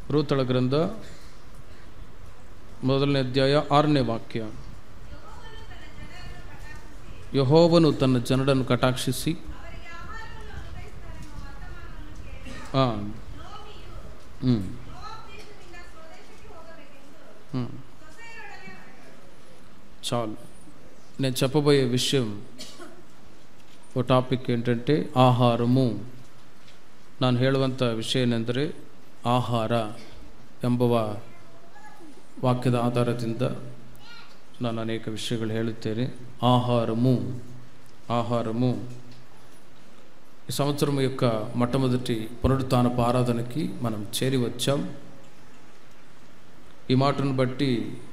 ರೂತಳ ಗ್ರಂಥ ಮೊದಲನೇ ಅಧ್ಯಾಯ ಆರನೇ ವಾಕ್ಯ ಯಹೋವನು ತನ್ನ ಜನರನ್ನು ಕಟಾಕ್ಷಿಸಿ ಆ, ಹ್ಮ್ ಹ್ಮ್. చాలు నేను చెప్పబోయే విషయం ఓ ಟಾಪಿಕ್ ఏంటంటే ಆಹಾರము ನಾನು ಹೇಳುವಂಥ ವಿಷಯ ಏನೆಂದರೆ ಆಹಾರ ಎಂಬುವ ವಾಕ್ಯದ ಆಧಾರದಿಂದ ನಾನು ಅನೇಕ ವಿಷಯಗಳು ಹೇಳುತ್ತೇನೆ ఆహారము ఆహారము ఈ సంవత్సరం యొక్క మొట్టమొదటి పునరుత్నపు ఆరాధనకి మనం చేరి వచ్చాం ఈ మాటను బట్టి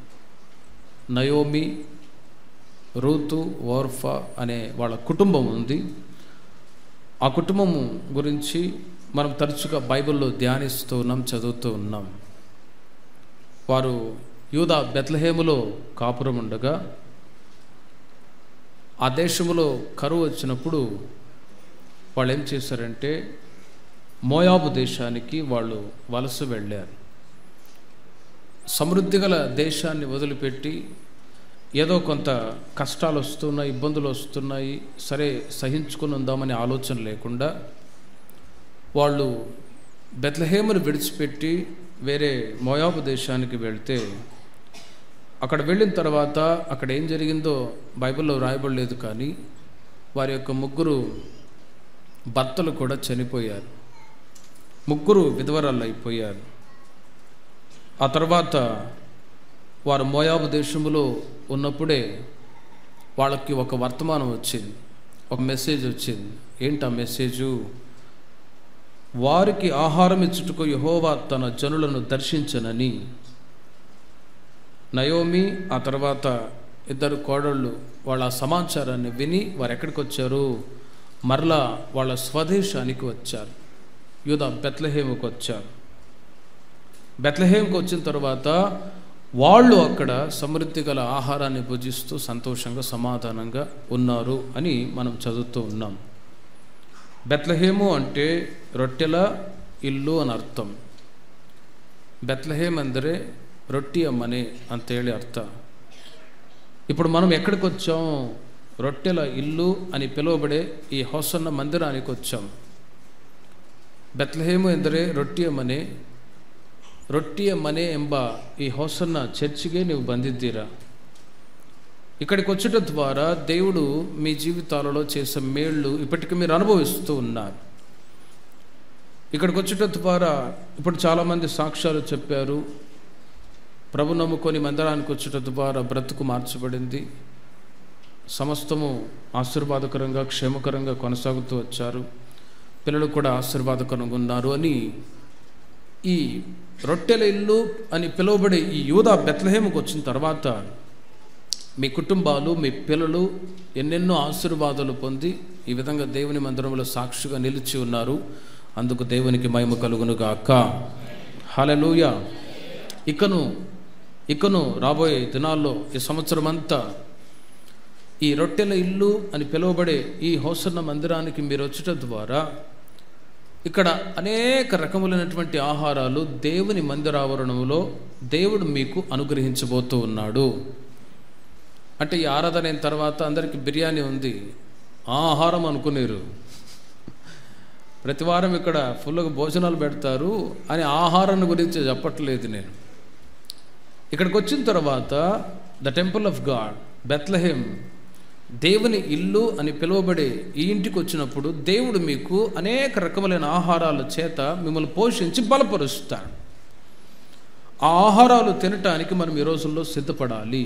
నయోమి రూతు ఓర్ఫా అనే వాళ్ళ కుటుంబం ఉంది ఆ కుటుంబము గురించి మనం తరచుగా బైబిల్లో ధ్యానిస్తూ ఉన్నాం చదువుతూ ఉన్నాం వారు యూదా బెత్లహేములో కాపురం ఉండగా ఆ దేశంలో కరువు వచ్చినప్పుడు వాళ్ళు ఏం చేశారంటే మోయాబు దేశానికి వాళ్ళు వలస వెళ్ళారు సమృద్ధి గల దేశాన్ని వదిలిపెట్టి ఏదో కొంత కష్టాలు వస్తున్నాయి ఇబ్బందులు వస్తున్నాయి సరే సహించుకుని ఉందామనే ఆలోచన లేకుండా వాళ్ళు బెత్లహేమును విడిచిపెట్టి వేరే మోయాబు దేశానికి వెళ్తే అక్కడ వెళ్ళిన తర్వాత అక్కడ ఏం జరిగిందో బైబిల్లో రాయబడలేదు కానీ వారి యొక్క ముగ్గురు భర్తలు కూడా చనిపోయారు ముగ్గురు విధవరాళ్ళు అయిపోయారు ఆ తర్వాత వారు మోయాబు దేశంలో ఉన్నప్పుడే వాళ్ళకి ఒక వర్తమానం వచ్చింది ఒక మెసేజ్ వచ్చింది ఏంటి ఆ మెసేజు వారికి ఆహారం ఇచ్చుటకు యహోవా తన జనులను దర్శించనని నయోమి ఆ తర్వాత ఇద్దరు కోడళ్ళు వాళ్ళ సమాచారాన్ని విని వారు ఎక్కడికి వచ్చారు మరలా వాళ్ళ స్వదేశానికి వచ్చారు యూదా బెత్లహేముకు వచ్చారు బెత్లహేంకి వచ్చిన తర్వాత వాళ్ళు అక్కడ సమృద్ధి గల ఆహారాన్ని భుజిస్తూ సంతోషంగా సమాధానంగా ఉన్నారు అని మనం చదువుతూ ఉన్నాం బెత్లహేము అంటే రొట్టెల ఇల్లు అని అర్థం బెత్లహేమ్ ಅಂದರೆ రొట్టి అమ్మనే ಅಂತೇಳಿ అర్థ ఇప్పుడు మనం ఎక్కడికి వచ్చాం రొట్టెల ఇల్లు అని పిలువబడే ఈ హోసన్న మందిరానికి వచ్చాం బెత్లహేము ಎಂದರೆ ರೊಟ್ಟಿಯ ಮನೆ ರೊಟ್ಟಿಯ ಮನೆ ಎಂಬ ಈ ಹೊಸನ್ನ ಚರ್ಚಿಗೆ ನೀವು ಬಂದಿದ್ದೀರಾ ఇక్కడికి వచ్చట ద్వారా దేవుడు మీ జీవితాలలో చేసే మేళ్ళు ఇప్పటికీ మీరు అనుభవిస్తూ ఉన్నారు ఇక్కడికి వచ్చట ద్వారా ఇప్పుడు చాలామంది సాక్ష్యాలు చెప్పారు ప్రభు నమ్ముకొని మందిరానికి వచ్చట ద్వారా బ్రతుకు మార్చబడింది సమస్తము ఆశీర్వాదకరంగా క్షేమకరంగా కొనసాగుతూ వచ్చారు పిల్లలు కూడా ఆశీర్వాదకరంగా ఉన్నారు అని ఈ రొట్టెల ఇల్లు అని పిలువబడే ఈ యూదా బెత్లహేముకు వచ్చిన తర్వాత మీ కుటుంబాలు మీ పిల్లలు ఎన్నెన్నో ఆశీర్వాదాలు పొంది ఈ విధంగా దేవుని మందిరంలో సాక్షిగా నిలిచి ఉన్నారు అందుకు దేవునికి మహిమ కలుగునుగా అక్క హలలుయ ఇకను ఇకను రాబోయే దినాల్లో ఈ సంవత్సరం అంతా ఈ రొట్టెల ఇల్లు అని పిలువబడే ఈ హోసన్న మందిరానికి మీరు వచ్చట ద్వారా ఇక్కడ అనేక రకములైనటువంటి ఆహారాలు దేవుని మందిరావరణంలో దేవుడు మీకు అనుగ్రహించబోతూ ఉన్నాడు అంటే ఈ ఆరాధన అయిన తర్వాత అందరికీ బిర్యానీ ఉంది ఆ ఆహారం అనుకునేరు ప్రతి వారం ఇక్కడ ఫుల్గా భోజనాలు పెడతారు అని ఆహారాన్ని గురించి చెప్పట్లేదు నేను ఇక్కడికి వచ్చిన తర్వాత the temple of God Bethlehem దేవుని ఇల్లు అని పిలువబడే ఈ ఇంటికి వచ్చినప్పుడు దేవుడు మీకు అనేక రకములైన ఆహారాల చేత మిమ్మల్ని పోషించి బలపరుస్తాడు ఆ ఆహారాలు తినటానికి మనం ఈ రోజుల్లో సిద్ధపడాలి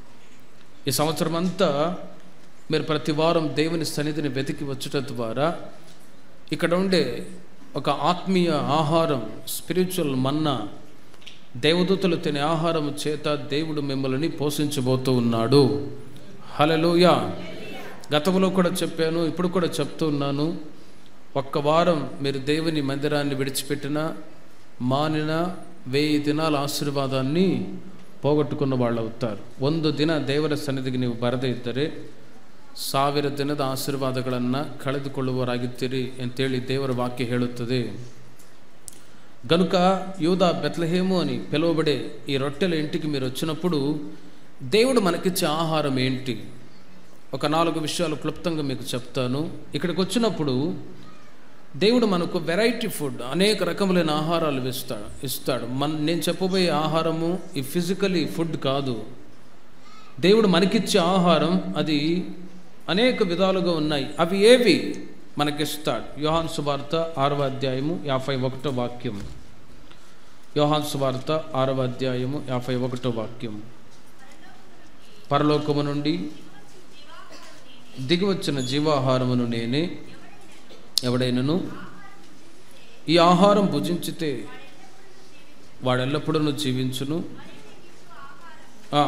ఈ సంవత్సరం అంతా మీరు ప్రతి వారం దేవుని సన్నిధిని వెతికి వచ్చటం ద్వారా ఇక్కడ ఉండే ఒక ఆత్మీయ ఆహారం స్పిరిచువల్ మన్నా దేవదూతలు తినే ఆహారం చేత దేవుడు మిమ్మల్ని పోషించబోతూ ఉన్నాడు హలలుయ గతంలో కూడా చెప్పాను ఇప్పుడు కూడా చెప్తూ ఉన్నాను ఒక్క వారం మీరు దేవుని మందిరాన్ని విడిచిపెట్టిన మానిన వెయ్యి దినాల ఆశీర్వాదాన్ని పోగొట్టుకున్న వాళ్ళు అవుతారు ಒಂದು ದಿನ ದೇವರ ಸನ್ನಿಧಿಗೆ ನೀವು ಬರದೇ ಇದ್ದರೆ ಸಾವಿರ ದಿನದ ಆಶೀರ್ವಾದಗಳನ್ನು ಕಳೆದುಕೊಳ್ಳುವವರಾಗಿದ್ದೀರಿ ಅಂತೇಳಿ ದೇವರ ವಾಕ್ಯ ಹೇಳುತ್ತದೆ గనుక యూదా బెత్లహేము అని పిలువబడే ఈ రొట్టెల ఇంటికి మీరు వచ్చినప్పుడు దేవుడు మనకిచ్చే ఆహారం ఏంటి ఒక నాలుగు విషయాలు క్లుప్తంగా మీకు చెప్తాను ఇక్కడికి వచ్చినప్పుడు దేవుడు మనకు వెరైటీ ఫుడ్ అనేక రకములైన ఆహారాలు ఇస్తాడు ఇస్తాడు మన నేను చెప్పబోయే ఆహారము ఈ ఫిజికలీ ఫుడ్ కాదు దేవుడు మనకిచ్చే ఆహారం అది అనేక విధాలుగా ఉన్నాయి అవి ఏవి మనకిస్తాడు యోహాన్ సువార్త ఆరవ అధ్యాయము యాభై ఒకటో వాక్యం యోహాన్ సువార్త ఆరవ అధ్యాయము యాభై ఒకటో వాక్యం పరలోకము నుండి దిగివచ్చిన జీవాహారమును నేనే ఎవడైనను ఈ ఆహారం భుజించితే వాడెల్లప్పుడూ జీవించును ఆ,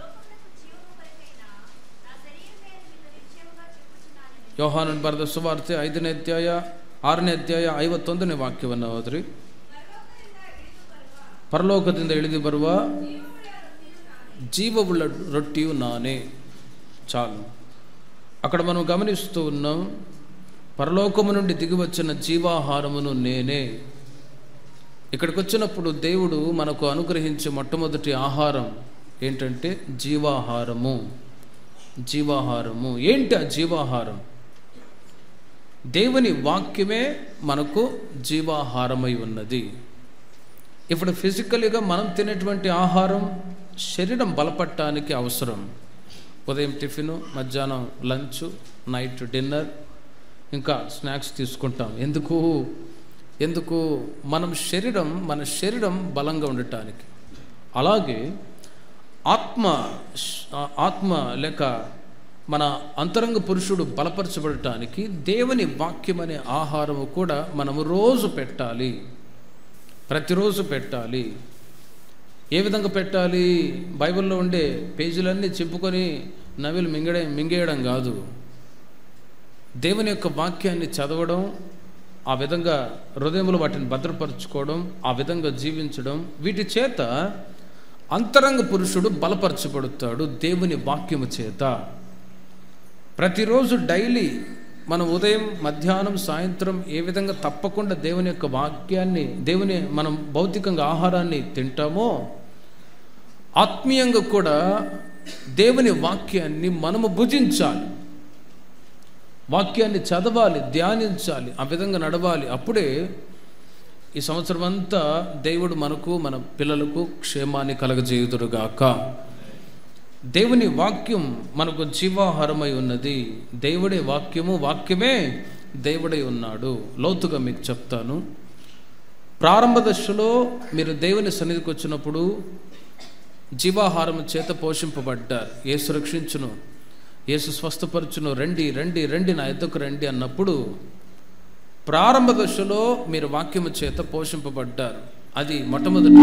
యోహాನು ಬರೆದ ಸುವಾರ್ತೆ ಐದನೇ ಅಧ್ಯಾಯ ಆರನೇ ಅಧ್ಯಾಯ ಐವತ್ತೊಂದನೇ ವಾಕ್ಯವನ್ನು ಓದ್ರಿ ಪರಲೋಕದಿಂದ ಇಳಿದು ಬರುವ జీవముల రొట్టియు నానే చాలు అక్కడ మనం గమనిస్తూ ఉన్నాం పరలోకము నుండి దిగివచ్చిన జీవాహారమును నేనే ఇక్కడికి వచ్చినప్పుడు దేవుడు మనకు అనుగ్రహించే మొట్టమొదటి ఆహారం ఏంటంటే జీవాహారము జీవాహారము ఏంటి ఆ జీవాహారం దేవుని వాక్యమే మనకు జీవాహారమై ఉన్నది ఇప్పుడు ఫిజికల్గా మనం తినేటువంటి ఆహారం శరీరం బలపడటానికి అవసరం ఉదయం టిఫిన్ మధ్యాహ్నం లంచ్ నైట్ డిన్నర్ ఇంకా స్నాక్స్ తీసుకుంటాం ఎందుకు ఎందుకు మనం శరీరం మన శరీరం బలంగా ఉండటానికి అలాగే ఆత్మ ఆత్మ లేక మన అంతరంగ పురుషుడు బలపరచబడటానికి దేవుని వాక్యం అనే ఆహారము కూడా మనము రోజు పెట్టాలి ప్రతిరోజు పెట్టాలి ఏ విధంగా పెట్టాలి బైబిల్లో ఉండే పేజీలన్నీ చింపుకొని నవిలు మింగడే మింగేయడం కాదు దేవుని యొక్క వాక్యాన్ని చదవడం ఆ విధంగా హృదయంలో వాటిని భద్రపరచుకోవడం ఆ విధంగా జీవించడం వీటి చేత అంతరంగ పురుషుడు బలపరచబడుతాడు దేవుని వాక్యము చేత ప్రతిరోజు డైలీ మనం ఉదయం మధ్యాహ్నం సాయంత్రం ఏ విధంగా తప్పకుండా దేవుని యొక్క వాక్యాన్ని దేవుని మనం భౌతికంగా ఆహారాన్ని తింటామో ఆత్మీయంగా కూడా దేవుని వాక్యాన్ని మనము భుజించాలి వాక్యాన్ని చదవాలి ధ్యానించాలి ఆ విధంగా నడవాలి అప్పుడే ఈ సంవత్సరం అంతా దేవుడు మనకు మన పిల్లలకు క్షేమాన్ని కలగజేయుదురుగాక దేవుని వాక్యం మనకు జీవాహారమై ఉన్నది దేవుడే వాక్యము వాక్యమే దేవుడై ఉన్నాడు లోతుగా మీకు చెప్తాను ప్రారంభ దశలో మీరు దేవుని సన్నిధికి వచ్చినప్పుడు జీవాహారం చేత పోషింపబడ్డారు ఏసు రక్షించును ఏసు స్వస్థపరచును రండి రండి రండి నా ఎద్దకు రండి అన్నప్పుడు ప్రారంభ దశలో మీరు వాక్యము చేత పోషింపబడ్డారు అది మొట్టమొదటి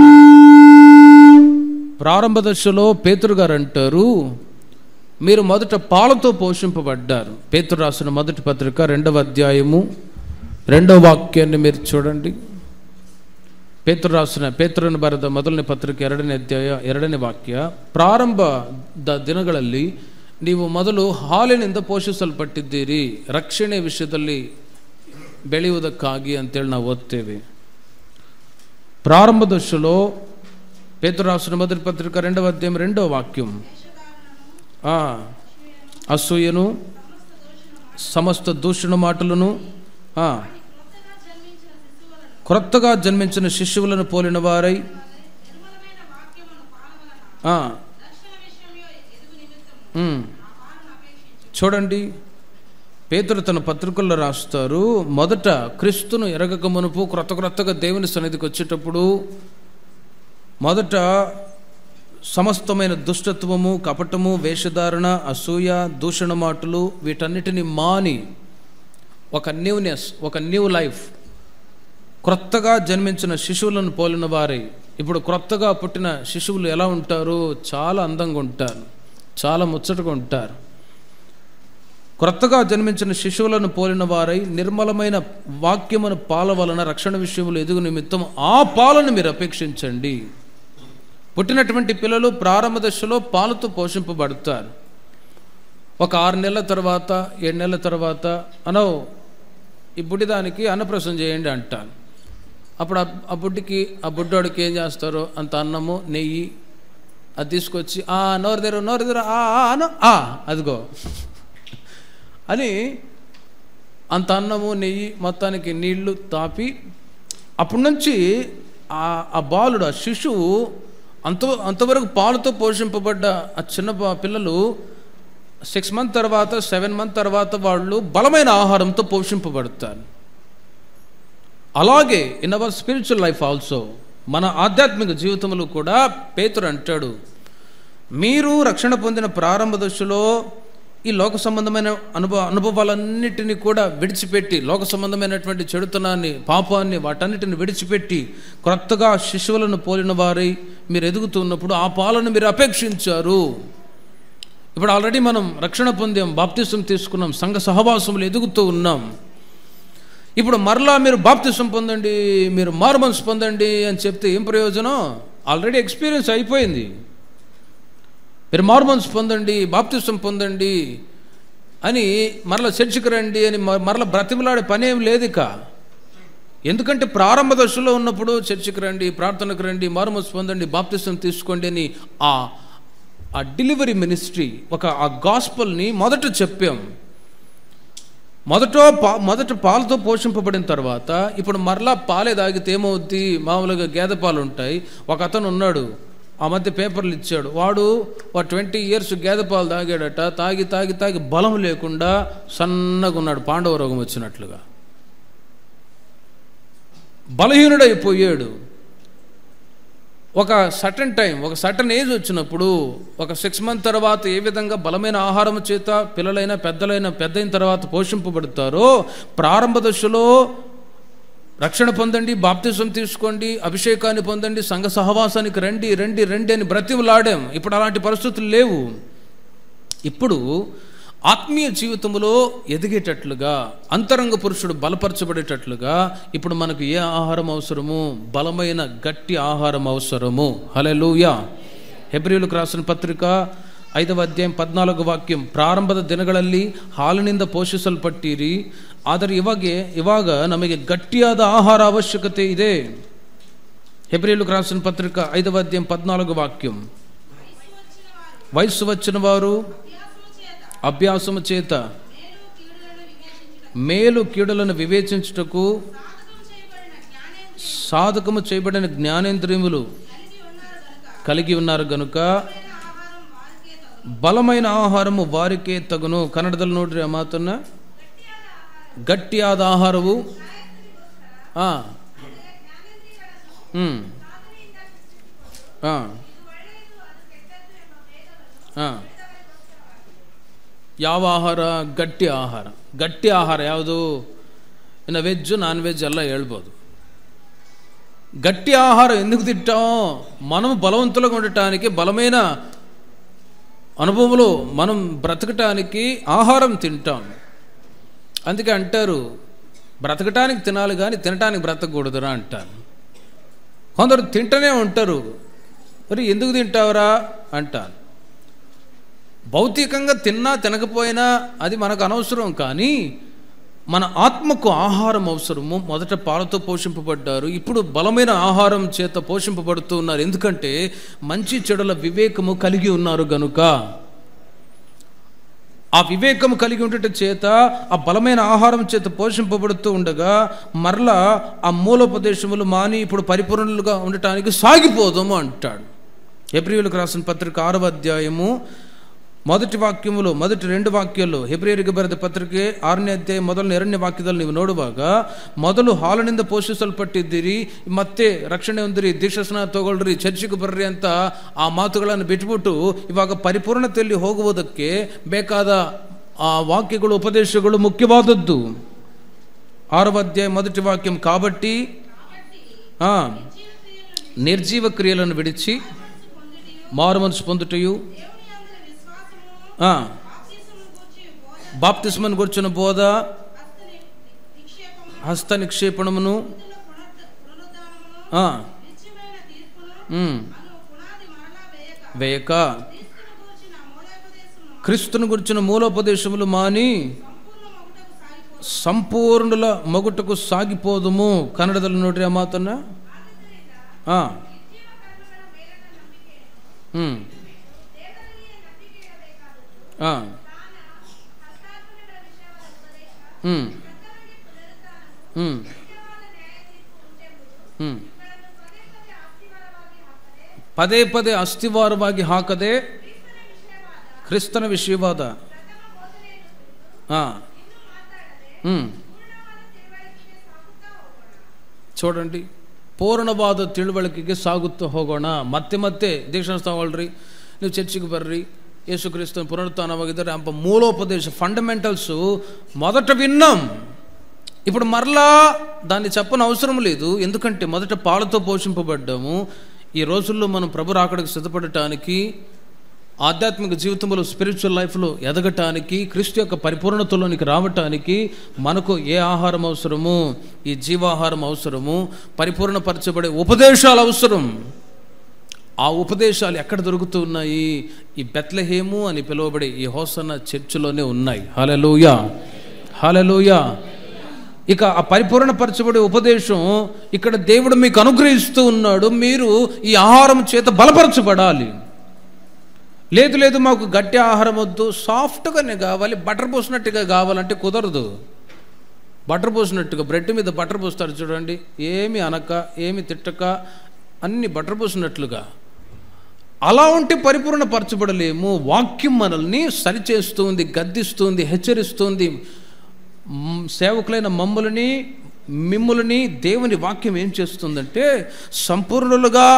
ప్రారంభ దశలో పేతురు గారు అంటారు మీరు మొదట పాలతో పోషింపబడ్డారు పేతురు రాసిన మొదటి పత్రిక రెండవ అధ్యాయము రెండవ వాక్యాన్ని మీరు చూడండి పేతురు రాసిన పేతురుని ಬರೆದ ಮೊದಲನೇ ಪತ್ರಿಕೆ ಎರಡನೇ ಅಧ್ಯಾಯ ಎರಡನೇ ವಾಕ್ಯ ಪ್ರಾರಂಭ ದ ದಿನಗಳಲ್ಲಿ ನೀವು ಮೊದಲು ಹಾಲಿನಿಂದ ಪೋಷಿಸಲ್ಪಟ್ಟಿದ್ದೀರಿ ರಕ್ಷಣೆ ವಿಷಯದಲ್ಲಿ ಬೆಳೆಯುವುದಕ್ಕಾಗಿ ಅಂತೇಳಿ ನಾವು ಓದ್ತೇವೆ ప్రారంభ దశలో పేతురు రాసిన మొదటి పత్రిక రెండవ అధ్యాయం రెండవ వాక్యం ఆ, అసూయను సమస్త దూషణ మాటలను ఆ, క్రొత్తగా జన్మించిన శిశువులను పోలిన వారై ఆ, ఉమ్. చూడండి పేతురు తన పత్రికల్లో రాస్తారు మొదట క్రీస్తును ఎరగక మునుపు క్రొత్త క్రొత్తగా దేవుని సన్నిధికి వచ్చేటప్పుడు మొదట సమస్తమైన దుష్టత్వము కపటము వేషధారణ అసూయ దూషణ మాటలు వీటన్నిటిని మాని ఒక న్యూనెస్ ఒక న్యూ లైఫ్ క్రొత్తగా జన్మించిన శిశువులను పోలిన వారై ఇప్పుడు క్రొత్తగా పుట్టిన శిశువులు ఎలా ఉంటారు చాలా అందంగా ఉంటారు చాలా ముచ్చటగా ఉంటారు క్రొత్తగా జన్మించిన శిశువులను పోలిన వారై నిర్మలమైన వాక్యమును పాల వలన రక్షణ విషయంలో ఎదుగు నిమిత్తం ఆ పాలను మీరు అపేక్షించండి పుట్టినటువంటి పిల్లలు ప్రారంభ దశలో పాలతో పోషింపబడతారు ఒక ఆరు నెలల తర్వాత ఏడు నెలల తర్వాత అనో ఈ బుడిదానికి అన్నప్రసం చేయండి అంటాను అప్పుడు ఆ- ఆ బుడ్డికి ఆ బుడ్డోడికి ఏం చేస్తారు అంత అన్నము నెయ్యి అది తీసుకొచ్చి ఆ నోరు తెరు నోరు తెరు ఆ ఆ, అను ఆ అదిగో అని అంత అన్నము నెయ్యి మొత్తానికి నీళ్లు తాపి అప్పటి నుంచి ఆ ఆ బాలుడు ఆ శిశువు అంత అంతవరకు పాలతో పోషింపబడ్డ ఆ చిన్న బా- పిల్లలు సిక్స్ మంత్ తర్వాత సెవెన్ మంత్ తర్వాత వాళ్ళు బలమైన ఆహారంతో పోషింపబడతారు అలాగే in our spiritual life also మన ఆధ్యాత్మిక జీవితంలో కూడా పేతురు అంటాడు మీరు రక్షణ పొందిన ప్రారంభ దశలో ఈ లోక సంబంధమైన అనుభవ అనుభవాలన్నిటినీ కూడా విడిచిపెట్టి లోక సంబంధమైనటువంటి చెడుతనాన్ని పాపాన్ని వాటన్నిటిని విడిచిపెట్టి క్రొత్తగా శిశువులను పోలిన వారై మీరు ఎదుగుతున్నప్పుడు ఆ పాలను మీరు అపేక్షించారు ఇప్పుడు ఆల్రెడీ మనం రక్షణ పొందాం బాప్తిసం తీసుకున్నాం సంఘ సహవాసములు ఎదుగుతూ ఉన్నాం ఇప్పుడు మరలా మీరు బాప్తిసం పొందండి మీరు మారుమనసు పొందండి అని చెప్తే ఏం ప్రయోజనం ఆల్రెడీ ఎక్స్పీరియన్స్ అయిపోయింది మీరు మారుమనసు పొందండి బాప్తిసం పొందండి అని మరల చర్చికి రండి అని మ- మరల బ్రతిమలాడే పని ఏం లేదు ఇక ఎందుకంటే ప్రారంభ దశలో ఉన్నప్పుడు చర్చికి రండి ప్రార్థనకు రండి మారుమనసు పొందండి బాప్తిసం తీసుకోండి అని ఆ ఆ డెలివరీ మినిస్ట్రీ ఒక ఆ గాస్పల్ని మొదట చెప్పాం మొదట పా మొదట పాలతో పోషింపబడిన తర్వాత ఇప్పుడు మరలా పాలే తాగితే ఏమవుద్ది మామూలుగా గేదె పాలు ఉంటాయి ఒక అతను ఉన్నాడు ఆ మధ్య పేపర్లు ఇచ్చాడు వాడు ఒక ట్వంటీ ఇయర్స్ గేదె పాలు తాగాడట తాగి తాగి తాగి బలం లేకుండా సన్నగా ఉన్నాడు పాండవ రోగం వచ్చినట్లుగా బలహీనుడైపోయాడు ఒక సటన్ టైం ఒక సటన్ ఏజ్ వచ్చినప్పుడు ఒక సిక్స్ మంత్ తర్వాత ఏ విధంగా బలమైన ఆహారం చేత పిల్లలైన పెద్దలైన పెద్దయిన తర్వాత పోషింపబడతారో ప్రారంభ దశలో రక్షణ పొందండి బాప్తిజం తీసుకోండి అభిషేకాన్ని పొందండి సంఘ సహవాసానికి రండి రండి రండి అని బ్రతిమలాడాం ఇప్పుడు అలాంటి పరిస్థితులు లేవు ఇప్పుడు ఆత్మీయ జీవితంలో ఎదిగేటట్లుగా అంతరంగ పురుషుడు బలపరచబడేటట్లుగా ఇప్పుడు మనకు ఏ ఆహారం అవసరము బలమైన గట్టి ఆహారం అవసరము హలెలూయా ಹೆಬ್ರಿಯಲು ರಾసిన ಪತ್ರಿಕ ಐದವ ಅಧ್ಯಾಯ ಪದ್ನಾಲ್ಕು ವಾಕ್ಯಂ ಪ್ರಾರಂಭದ ದಿನಗಳಲ್ಲಿ ಹಾಲಿನಿಂದ ಪೋಷಿಸಲ್ಪಟ್ಟಿರಿ ಆದರೆ ಇವಾಗ ಇವಾಗ ನಮಗೆ ಗಟ್ಟಿಯಾದ ಆಹಾರ ಅವಶ್ಯಕತೆ ಇದೆ ಹೆಬ್ರಿಯಲು ರಾసిన ಪತ್ರಿಕ ಐದವ ಅಧ್ಯಾಯ ಪದ್ನಾಲ್ಕು ವಾಕ್ಯಂ వయస్సు వచ్చిన వారు అభ్యాసము చేత మేలు కీడులను వివేచించుటకు సాధకము చేయబడిన జ్ఞానేంద్రియములు కలిగి ఉన్నారు గనుక బలమైన ಆಹಾರము ವಾರಿಕೆ ತಗುನು ಕನ್ನಡದಲ್ಲಿ ನೋಡ್ರಿ ಆ ಮಾತನ್ನ ಗಟ್ಟಿಯಾದ ಆಹಾರವು ಆ ಹ್ಮ್ ಆ ಆ. ಯಾವ ಆಹಾರ ಗಟ್ಟಿ ಆಹಾರ ಗಟ್ಟಿ ಆಹಾರ ಯಾವುದು ಇನ್ನು ವೆಜ್ಜು ನಾನ್ ವೆಜ್ ಎಲ್ಲ ಹೇಳ್ಬೋದು గట్టి ఆహారం ఎందుకు తింటాం మనం బలవంతులుగా ఉండటానికి బలమైన అనుభవంలో మనం బ్రతకటానికి ఆహారం తింటాం అందుకే అంటారు బ్రతకటానికి తినాలి కానీ తినటానికి బ్రతకూడదురా అంటారు కొందరు తింటూనే ఉంటారు మరి ఎందుకు తింటావురా అంటారు భౌతికంగా తిన్నా తినకపోయినా అది మనకు అనవసరం కానీ మన ఆత్మకు ఆహారం అవసరము మొదట పాలతో పోషింపబడ్డారు ఇప్పుడు బలమైన ఆహారం చేత పోషింపబడుతూ ఉన్నారు ఎందుకంటే మంచి చెడుల వివేకము కలిగి ఉన్నారు గనుక ఆ వివేకము కలిగి ఉండటం చేత ఆ బలమైన ఆహారం చేత పోషింపబడుతూ ఉండగా మరలా ఆ మూలోపదేశములు మాని ఇప్పుడు పరిపూర్ణులుగా ఉండటానికి సాగిపోదాము అంటాడు ఎబ్రియులకు రాసిన పత్రిక ఆరవ అధ్యాయము ಮೊದಟಿ ವಾಕ್ಯములు ಮೊದಟಿ రెండు ವಾಕ್ಯಗಳು ಹೆಬ್ರಿಯರಿಗೆ ಬರೆದ ಪತ್ರಿಕೆ ಆರನೇ ಅಧ್ಯಾಯ ಮೊದಲನೇ ಎರಡನೇ ವಾಕ್ಯದಲ್ಲಿ ನೀವು ನೋಡುವಾಗ ಮೊದಲು ಹಾಲಿನಿಂದ ಪೋಷಿಸಲ್ಪಟ್ಟಿದ್ದೀರಿ ಮತ್ತೆ ರಕ್ಷಣೆ ಹೊಂದಿರಿ ದೀಕ್ಷಾಸ್ನಾನ ತಗೊಳ್ರಿ ಚರ್ಚಿಗೆ ಬರ್ರಿ ಅಂತ ಆ ಮಾತುಗಳನ್ನು ಬಿಟ್ಬಿಟ್ಟು ಇವಾಗ ಪರಿಪೂರ್ಣತೆಯಲ್ಲಿ ಹೋಗುವುದಕ್ಕೆ ಬೇಕಾದ ಆ ವಾಕ್ಯಗಳು ಉಪದೇಶಗಳು ಮುಖ್ಯವಾದದ್ದು ఆరవ అధ్యాయం మొదటి వాక్యం కాబట్టి ఆ, నిర్జీవ క్రియలను విడిచి మారు మనసు పొందుటయు ఆ, బాప్తిస్మను గుర్చిన బోధ హస్త నిక్షేపణమును ఆ, ఉమ్, వేయక క్రీస్తును గురించిన మూలోపదేశములు మాని ಸಂಪೂರ್ಣಲ ಮೊಗುಟಕು ಸಾಗಿಪೋದುಮು ಕನ್ನಡದಲ್ಲಿ ನೋಡ್ರಿ ಆ ಮಾತನ್ನ ಆ ಹ್ಞೂ ಆ ಹ್ಞೂ ಹ್ಞೂ ಹ್ಞೂ ಪದೇ ಪದೇ ಅಸ್ಥಿವಾರವಾಗಿ ಹಾಕದೆ ಕ್ರಿಸ್ತನ ವಿಷಯವಾದ ಹಾಂ ಹ್ಞೂ చూడండి పూర్ణవాద తిಳುವಳಿಕೆಗೆ సాగుతూ ಹೋಗೋಣ ಮತ್ತೆ ಮತ್ತೆ దీక్షణ తగొಳ್ರಿ ನೀವು చర్చికి ಬರ್ರಿ యేసుక్రీస్తు పునరుత్నವಾಗಿದ್ದಾರೆ అంప మూలోపదేశ ఫండమెంటల్స్ మొదట విన్నాం ఇప్పుడు మరలా దాన్ని చెప్పని అవసరం లేదు ఎందుకంటే మొదట పాలతో పోషింపబడ్డాము ఈ రోజుల్లో మనం ప్రభు రాకడికి సిద్ధపడటానికి ఆధ్యాత్మిక జీవితంలో స్పిరిచువల్ లైఫ్లో ఎదగటానికి క్రీస్తు యొక్క పరిపూర్ణతలోనికి రావటానికి మనకు ఏ ఆహారం అవసరము ఈ జీవాహారం అవసరము పరిపూర్ణపరచబడే ఉపదేశాలు అవసరం ఆ ఉపదేశాలు ఎక్కడ దొరుకుతూ ఉన్నాయి ఈ బెత్లహేము అని పిలువబడే ఈ హోసన్న చర్చిలోనే ఉన్నాయి హలలోయ హలలోయ ఇక ఆ పరిపూర్ణపరచబడే ఉపదేశం ఇక్కడ దేవుడు మీకు అనుగ్రహిస్తూ ఉన్నాడు మీరు ఈ ఆహారం చేత బలపరచబడాలి లేదు లేదు మాకు గట్టి ఆహారం వద్దు సాఫ్ట్గానే కావాలి బటర్ పోసినట్టుగా కావాలంటే కుదరదు బటర్ పోసినట్టుగా బ్రెడ్ మీద బటర్ పోస్తారు చూడండి ఏమి అనక ఏమి తిట్టక అన్ని బటర్ పోసినట్లుగా అలా ఉంటే పరిపూర్ణపరచబడలేము వాక్యం మనల్ని సరిచేస్తుంది గద్దిస్తుంది హెచ్చరిస్తుంది మ్, సేవకులైన మమ్మల్ని మిమ్ములని దేవుని వాక్యం ఏం చేస్తుందంటే సంపూర్ణులుగా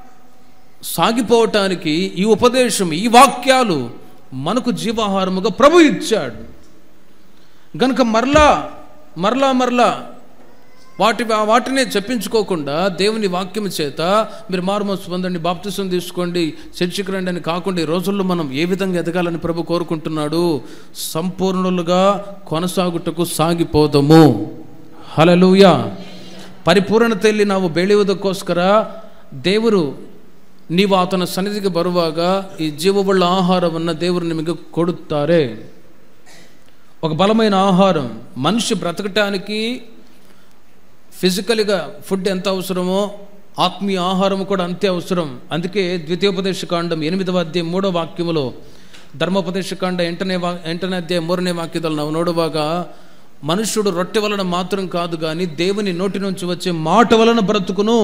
సాగిపోవటానికి ఈ ఉపదేశం ఈ వాక్యాలు మనకు జీవాహారముగా ప్రభు ఇచ్చాడు గనుక మరలా మరలా మరలా వాటి వాటినే చెప్పించుకోకుండా దేవుని వాక్యం చేత మీరు మారుమోసు పొందండి బాప్తిసం తీసుకోండి చర్చికి రండి అని కాకుండా ఈ రోజుల్లో మనం ఏ విధంగా ఎదగాలని ప్రభు కోరుకుంటున్నాడు సంపూర్ణులుగా కొనసాగుటకు ಸಾಗಿಪೋದము ಹಲಲೂಯ ಪರಿಪೂರ್ಣತೆಯಲ್ಲಿ ನಾವು ಬೆಳೆಯುವುದಕ್ಕೋಸ್ಕರ ದೇವರು ನೀವು ಆತನ ಸನ್ನಿಧಿಗೆ ಬರುವಾಗ ಈ ಜೀವವುಳ್ಳ ಆಹಾರವನ್ನು ದೇವರು ನಿಮಗೆ ಕೊಡುತ್ತಾರೆ ఒక బలమైన ఆహారం మనిషి బ్రతకటానికి ఫిజికల్గా ఫుడ్ ఎంత అవసరమో ఆత్మీయ ఆహారం కూడా అంతే అవసరం అందుకే ద్వితీయోపదేశ కాండం ఎనిమిదవ అధ్యాయం మూడో వాక్యములో ధర్మోపదేశ కాండ ఎంటనే వా ఎంటనే అధ్యాయం మూరನೇ వాక్యದಲ್ಲಿ ನಾವು ನೋಡುವಾಗ మనుష్యుడు రొట్టె వలన మాత్రం కాదు కానీ దేవుని నోటి నుంచి వచ్చే మాట వలన బ్రతుకును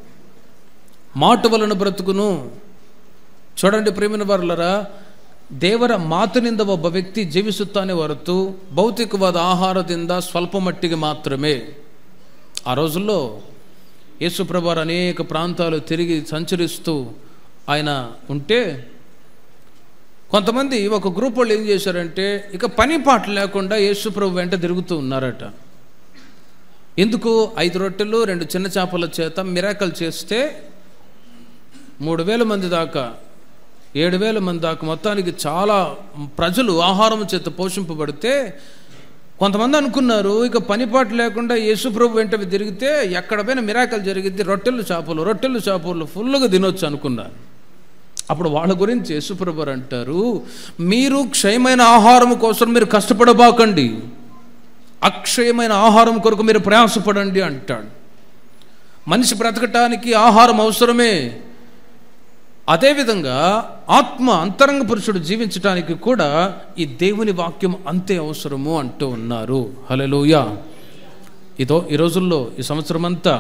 మాట వలన ಬ್ರತುಕುನು చూడండి ಪ್ರೇಮಿನ ಬರ್ಲರ ದೇವರ ಮಾತಿನಿಂದ ಒಬ್ಬ ವ್ಯಕ್ತಿ ಜೀವಿಸುತ್ತಾನೆ ಹೊರತು ಭೌತಿಕವಾದ ಆಹಾರದಿಂದ ಸ್ವಲ್ಪ ಮಟ್ಟಿಗೆ ಮಾತ್ರమే ఆ రోజుల్లో యేసుప్రభారు అనేక ప్రాంతాలు తిరిగి సంచరిస్తూ ఆయన ఉంటే కొంతమంది ఒక గ్రూప్ వాళ్ళు ఏం చేశారంటే ఇక పని పాట లేకుండా యేసుప్రభు వెంట తిరుగుతూ ఉన్నారట ఎందుకు ఐదు రొట్టెలు రెండు చిన్న చేపల చేత మిరాకల్ చేస్తే మూడు వేల మంది దాకా ఏడు వేల మంది దాకా మొత్తానికి చాలా ప్రజలు ఆహారం చేత పోషింపబడితే కొంతమంది అనుకున్నారు ఇక పనిపాటు లేకుండా యేసుప్రభు వెంట తిరిగితే ఎక్కడ పోయినా మిరాకల్ జరిగిద్ది రొట్టెలు చేపలు రొట్టెలు చేపలు ఫుల్గా తినొచ్చు అనుకున్నారు అప్పుడు వాళ్ళ గురించి యేసుప్రభు వారు అంటారు మీరు క్షయమైన ఆహారం కోసం మీరు కష్టపడబాకండి అక్షయమైన ఆహారం కొరకు మీరు ప్రయాసపడండి అంటాడు మనిషి బ్రతకటానికి ఆహారం అవసరమే అదేవిధంగా ఆత్మ అంతరంగ పురుషుడు జీవించటానికి కూడా ఈ దేవుని వాక్యం అంతే అవసరము అంటూ ఉన్నారు హలలోయ ఇదో ఈ రోజుల్లో ఈ సంవత్సరం అంతా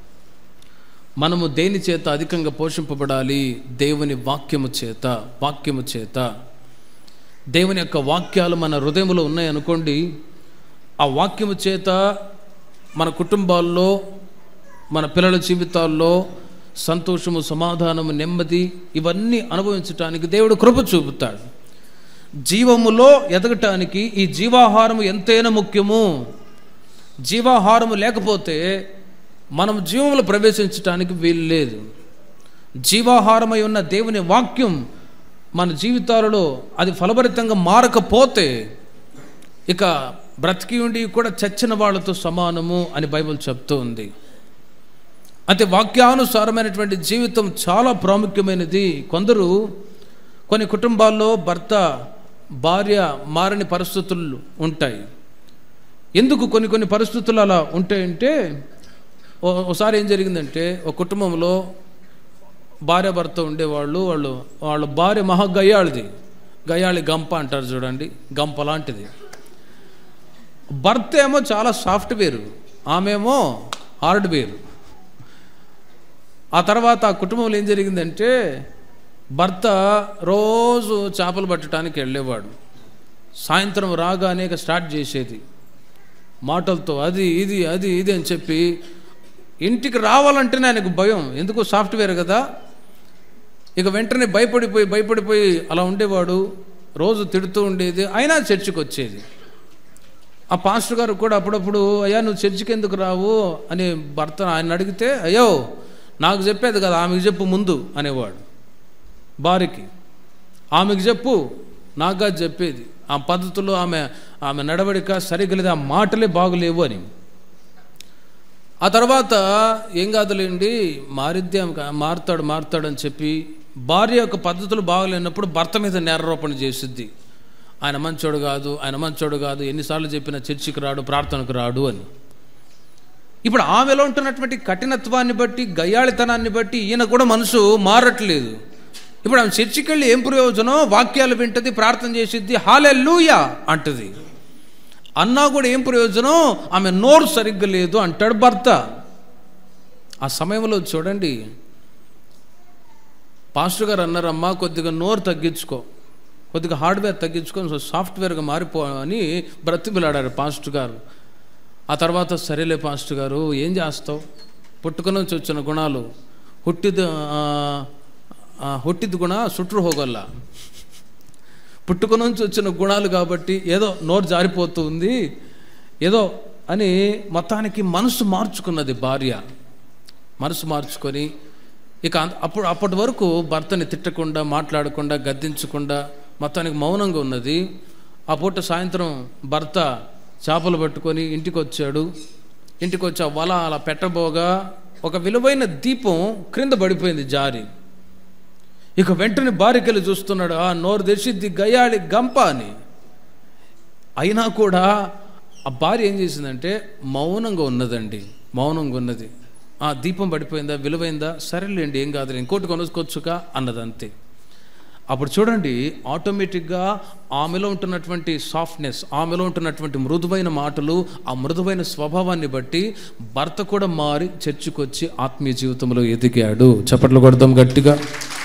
మనము దేని చేత అధికంగా పోషింపబడాలి దేవుని వాక్యము చేత వాక్యము చేత దేవుని యొక్క వాక్యాలు మన హృదయంలో ఉన్నాయనుకోండి ఆ వాక్యము చేత మన కుటుంబాల్లో మన పిల్లల జీవితాల్లో సంతోషము సమాధానము నెమ్మది ఇవన్నీ అనుభవించటానికి దేవుడు కృప చూపుతాడు జీవములో ఎదగటానికి ఈ జీవాహారము ఎంతైనా ముఖ్యము జీవాహారము లేకపోతే మనం జీవంలో ప్రవేశించటానికి వీలు లేదు జీవాహారమై ఉన్న దేవుని వాక్యం మన జీవితాలలో అది ఫలభరితంగా మారకపోతే ఇక బ్రతికి ఉండి కూడా చచ్చిన వాళ్ళతో సమానము అని బైబిల్ చెప్తూ ఉంది అయితే వాక్యానుసారమైనటువంటి జీవితం చాలా ప్రాముఖ్యమైనది కొందరు కొన్ని కుటుంబాల్లో భర్త భార్య మారని పరిస్థితులు ఉంటాయి ఎందుకు కొన్ని కొన్ని పరిస్థితులు అలా ఉంటాయంటే ఓ- ఒకసారి ఏం జరిగిందంటే ఒక కుటుంబంలో భార్య భర్త ఉండేవాళ్ళు వాళ్ళు వాళ్ళ భార్య మహా గయ్యాళిది గయ్యాళి గంప అంటారు చూడండి గంప లాంటిది భర్త ఏమో చాలా సాఫ్ట్వేర్ ఆమెమో హార్డ్వేర్ ఆ తర్వాత ఆ కుటుంబంలో ఏం జరిగిందంటే భర్త రోజు చేపలు పట్టడానికి వెళ్ళేవాడు సాయంత్రం రాగానే ఇక స్టార్ట్ చేసేది మాటలతో అది ఇది అది ఇది అని చెప్పి ఇంటికి రావాలంటేనే ఆయనకు భయం ఎందుకు సాఫ్ట్వేర్ కదా ఇక వెంటనే భయపడిపోయి భయపడిపోయి అలా ఉండేవాడు రోజు తిడుతూ ఉండేది అయినా చర్చికి వచ్చేది ఆ పాస్టర్ గారు కూడా అప్పుడప్పుడు అయ్యా నువ్వు చర్చికి ఎందుకు రావు అని భర్త ఆయన అడిగితే అయ్యో నాకు చెప్పేది కదా ఆమెకు చెప్పు ముందు అనేవాడు భార్యకి ఆమెకు చెప్పు నాకు కాదు చెప్పేది ఆ పద్ధతుల్లో ఆమె ఆమె నడవడిక సరిగ్గా లేదు ఆ మాటలే బాగులేవు అని ఆ తర్వాత ఏం కాదులేండి మారిద్దే ఆమె కా- మారుతాడు మారుతాడు అని చెప్పి భార్య యొక్క పద్ధతులు బాగలేనప్పుడు భర్త మీద నేరారోపణ చేసిద్ది ఆయన మంచోడు కాదు ఆయన మంచోడు కాదు ఎన్నిసార్లు చెప్పినా చర్చికి రాడు ప్రార్థనకు రాడు అని ఇప్పుడు ఆమెలో ఉంటున్నటువంటి కఠినత్వాన్ని బట్టి గయ్యాళితనాన్ని బట్టి ఈయన కూడా మనసు మారట్లేదు ఇప్పుడు ఆమె చర్చికి వెళ్ళి ఏం ప్రయోజనం వాక్యాలు వింటది ప్రార్థన చేసిద్ది హాలెల్లుయా అంటది అన్నా కూడా ఏం ప్రయోజనం ఆమె నోరు సరిగ్గా లేదు అంటాడు భర్త ఆ సమయంలో చూడండి పాస్టర్ గారు అన్నారమ్మా కొద్దిగా నోరు తగ్గించుకో కొద్దిగా హార్డ్వేర్ తగ్గించుకొని సో సాఫ్ట్వేర్గా మారిపో అని బ్రతిమిలాడారు పాస్టర్ గారు ఆ తర్వాత సరేలే పాస్టర్ గారు ఏం చేస్తావు పుట్టుక నుంచి వచ్చిన గుణాలు ಹುಟ್ಟಿದ ಆ, ಆ, ಹುಟ್ಟಿದ ಗುಣ ಸುಟ್ರು ಹೋಗಲ್ಲ పుట్టుక నుంచి వచ్చిన గుణాలు కాబట్టి ఏదో నోరు జారిపోతూ ఉంది ఏదో అని మొత్తానికి మనసు మార్చుకున్నది భార్య మనసు మార్చుకొని ఇక అంత- అప్పుడు అప్పటి వరకు భర్తని తిట్టకుండా మాట్లాడకుండా గద్దించకుండా మొత్తానికి మౌనంగా ఉన్నది ఆ పూట సాయంత్రం భర్త చేపలు పట్టుకొని ఇంటికి వచ్చాడు ఇంటికి వచ్చి ఆ వల అలా పెట్టబోగా ఒక విలువైన దీపం క్రింద పడిపోయింది జారి ఇక వెంటనే భార్యకెళ్ళి చూస్తున్నాడు ఆ నోరు తెరిచిద్ది గయ్యాళి గంప అని అయినా కూడా ఆ భార్య ఏం చేసిందంటే మౌనంగా ఉన్నదండి మౌనంగా ఉన్నది ఆ దీపం పడిపోయిందా విలువైందా సరేలేండి ఏం కాదు ఇంకోటి కొనుక్కోవచ్చుగా అన్నది అంతే అప్పుడు చూడండి ఆటోమేటిక్గా ఆమెలో ఉంటున్నటువంటి సాఫ్ట్నెస్ ఆమెలో ఉంటున్నటువంటి మృదువైన మాటలు ఆ మృదువైన స్వభావాన్ని బట్టి భర్త కూడా మారి చర్చికొచ్చి ఆత్మీయ జీవితంలో ఎదిగాడు చప్పట్లు కొడదాం గట్టిగా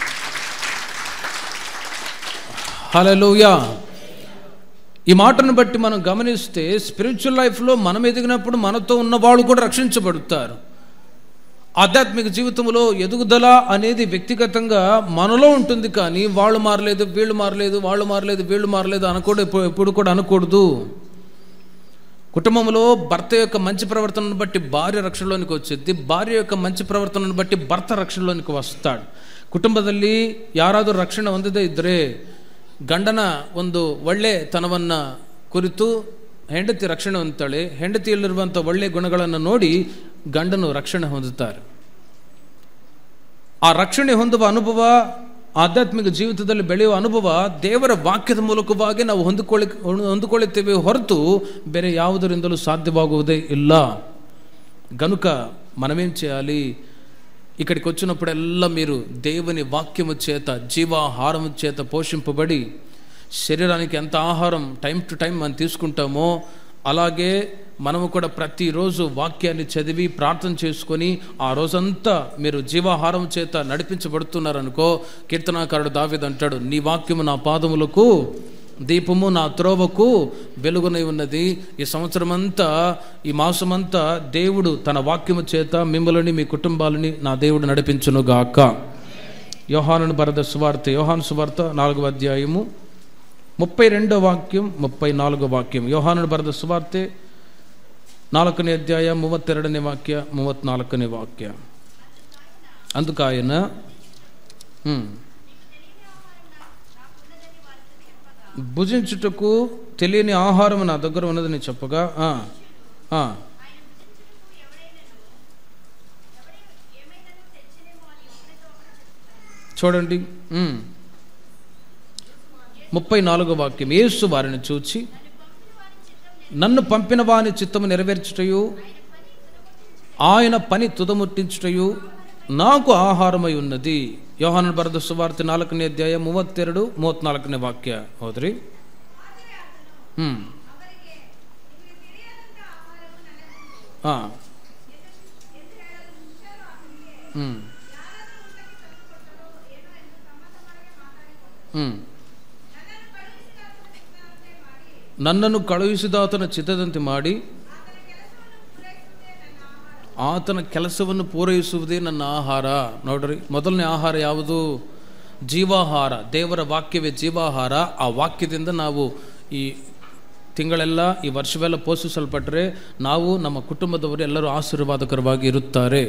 హలలుయా ఈ మాటను బట్టి మనం గమనిస్తే స్పిరిచువల్ లైఫ్లో మనం ఎదిగినప్పుడు మనతో ఉన్న వాళ్ళు కూడా రక్షించబడతారు ఆధ్యాత్మిక జీవితంలో ఎదుగుదల అనేది వ్యక్తిగతంగా మనలో ఉంటుంది కానీ వాళ్ళు మారలేదు వీళ్ళు మారలేదు వాళ్ళు మారలేదు వీళ్ళు మారలేదు అనకూడదు ఎప్పుడు- ఎప్పుడు కూడా అనకూడదు కుటుంబంలో భర్త యొక్క మంచి ప్రవర్తనను బట్టి భార్య రక్షణలోనికి వచ్చింది భార్య యొక్క మంచి ಪ್ರವರ್ತನನ್ನು ಬಟ್ಟಿ ಭರ್ತ ರಕ್ಷಣೆలోనికి ವಸ್ತಾడు ಕುಟುಂಬದಲ್ಲಿ ಯಾರಾದರೂ ರಕ್ಷಣೆ ಹೊಂದಿದೆ ಇದ್ದರೆ ಗಂಡನ ಒಂದು ಒಳ್ಳೆ ತನವನ್ನ ಕುರಿತು ಹೆಂಡತಿ ರಕ್ಷಣೆ ಹೊಂದ್ತಾಳೆ ಹೆಂಡತಿಯಲ್ಲಿರುವಂಥ ಒಳ್ಳೆ ಗುಣಗಳನ್ನು ನೋಡಿ ಗಂಡನು ರಕ್ಷಣೆ ಹೊಂದುತ್ತಾರೆ ಆ ರಕ್ಷಣೆ ಹೊಂದುವ ಅನುಭವ ಆಧ್ಯಾತ್ಮಿಕ ಜೀವಿತದಲ್ಲಿ ಬೆಳೆಯುವ ಅನುಭವ ದೇವರ ವಾಕ್ಯದ ಮೂಲಕವಾಗಿ ನಾವು ಹೊಂದಿಕೊಳ್ಳಿ ಹೊಂದಿಕೊಳ್ಳುತ್ತೇವೆ ಹೊರತು ಬೇರೆ ಯಾವುದರಿಂದಲೂ సాధ్యవాగుವುದೇ ಇಲ್ಲ గనుక మనమేం చేయాలి ఇక్కడికి వచ్చినప్పుడల్లా మీరు దేవుని వాక్యము చేత జీవాహారము చేత పోషింపబడి శరీరానికి ఎంత ఆహారం టైం టు టైం మనం తీసుకుంటామో అలాగే మనము కూడా ప్రతిరోజు వాక్యాన్ని చదివి ప్రార్థన చేసుకొని ఆ రోజంతా మీరు జీవాహారం చేత నడిపించబడుతున్నారనుకో కీర్తనాకారుడు దావిద్ అంటాడు నీ వాక్యము నా పాదములకు దీపము నా త్రోవకు వెలుగునై ఉన్నది ఈ సంవత్సరమంతా ఈ మాసమంతా దేవుడు తన వాక్యము చేత మిమ్మల్ని మీ కుటుంబాలని నా దేవుడు నడిపించును గాక యోహాను భరత సువార్త యోహాను సువార్త నాలుగవ అధ్యాయము ముప్పై రెండో వాక్యం ముప్పై నాలుగో వాక్యం యోహాను భరత ಸುವಾರ್ತೆ ನಾಲ್ಕನೇ ಅಧ್ಯಾಯ ಮೂವತ್ತೆರಡನೇ ವಾಕ್ಯ ಮೂವತ್ನಾಲ್ಕನೇ ವಾಕ್ಯ అందుకు ఆయన హ్మ్, భుజించుటకు తెలియని ఆహారం నా దగ్గర ఉన్నదని చెప్పగా ఆ, ఆ, చూడండి హ్మ్. ముప్పై నాలుగో వాక్యం యేసు వారిని చూచి నన్ను పంపిన వాని చిత్తము నెరవేర్చుటయు ఆయన పని తుదముట్టించుటయు నాకు ఆహారమై ఉన్నది యోహాను భరత సువార్త నాలుకనే అధ్యాయం మూవత్తెరడు మూవత్నాలుకనే వాక్య హోదరి హ్మ్. ఆ. హ్మ్. హ్మ్. ನನ್ನನ್ನು ಕಳುಹಿಸಿದಾತನ ಚಿತ್ತದಂತೆ ಮಾಡಿ ಆತನ ಕೆಲಸವನ್ನು ಪೂರೈಸುವುದೇ ನನ್ನ ಆಹಾರ ನೋಡ್ರಿ ಮೊದಲನೇ ಆಹಾರ ಯಾವುದು ಜೀವಾಹಾರ ದೇವರ ವಾಕ್ಯವೇ ಜೀವಾಹಾರ ಆ ವಾಕ್ಯದಿಂದ ನಾವು ಈ ತಿಂಗಳೆಲ್ಲ ಈ ವರ್ಷವೆಲ್ಲ ಪೋಷಿಸಲ್ಪಟ್ಟರೆ ನಾವು ನಮ್ಮ ಕುಟುಂಬದವರು ಎಲ್ಲರೂ ಆಶೀರ್ವಾದಕರವಾಗಿ ಇರುತ್ತಾರೆ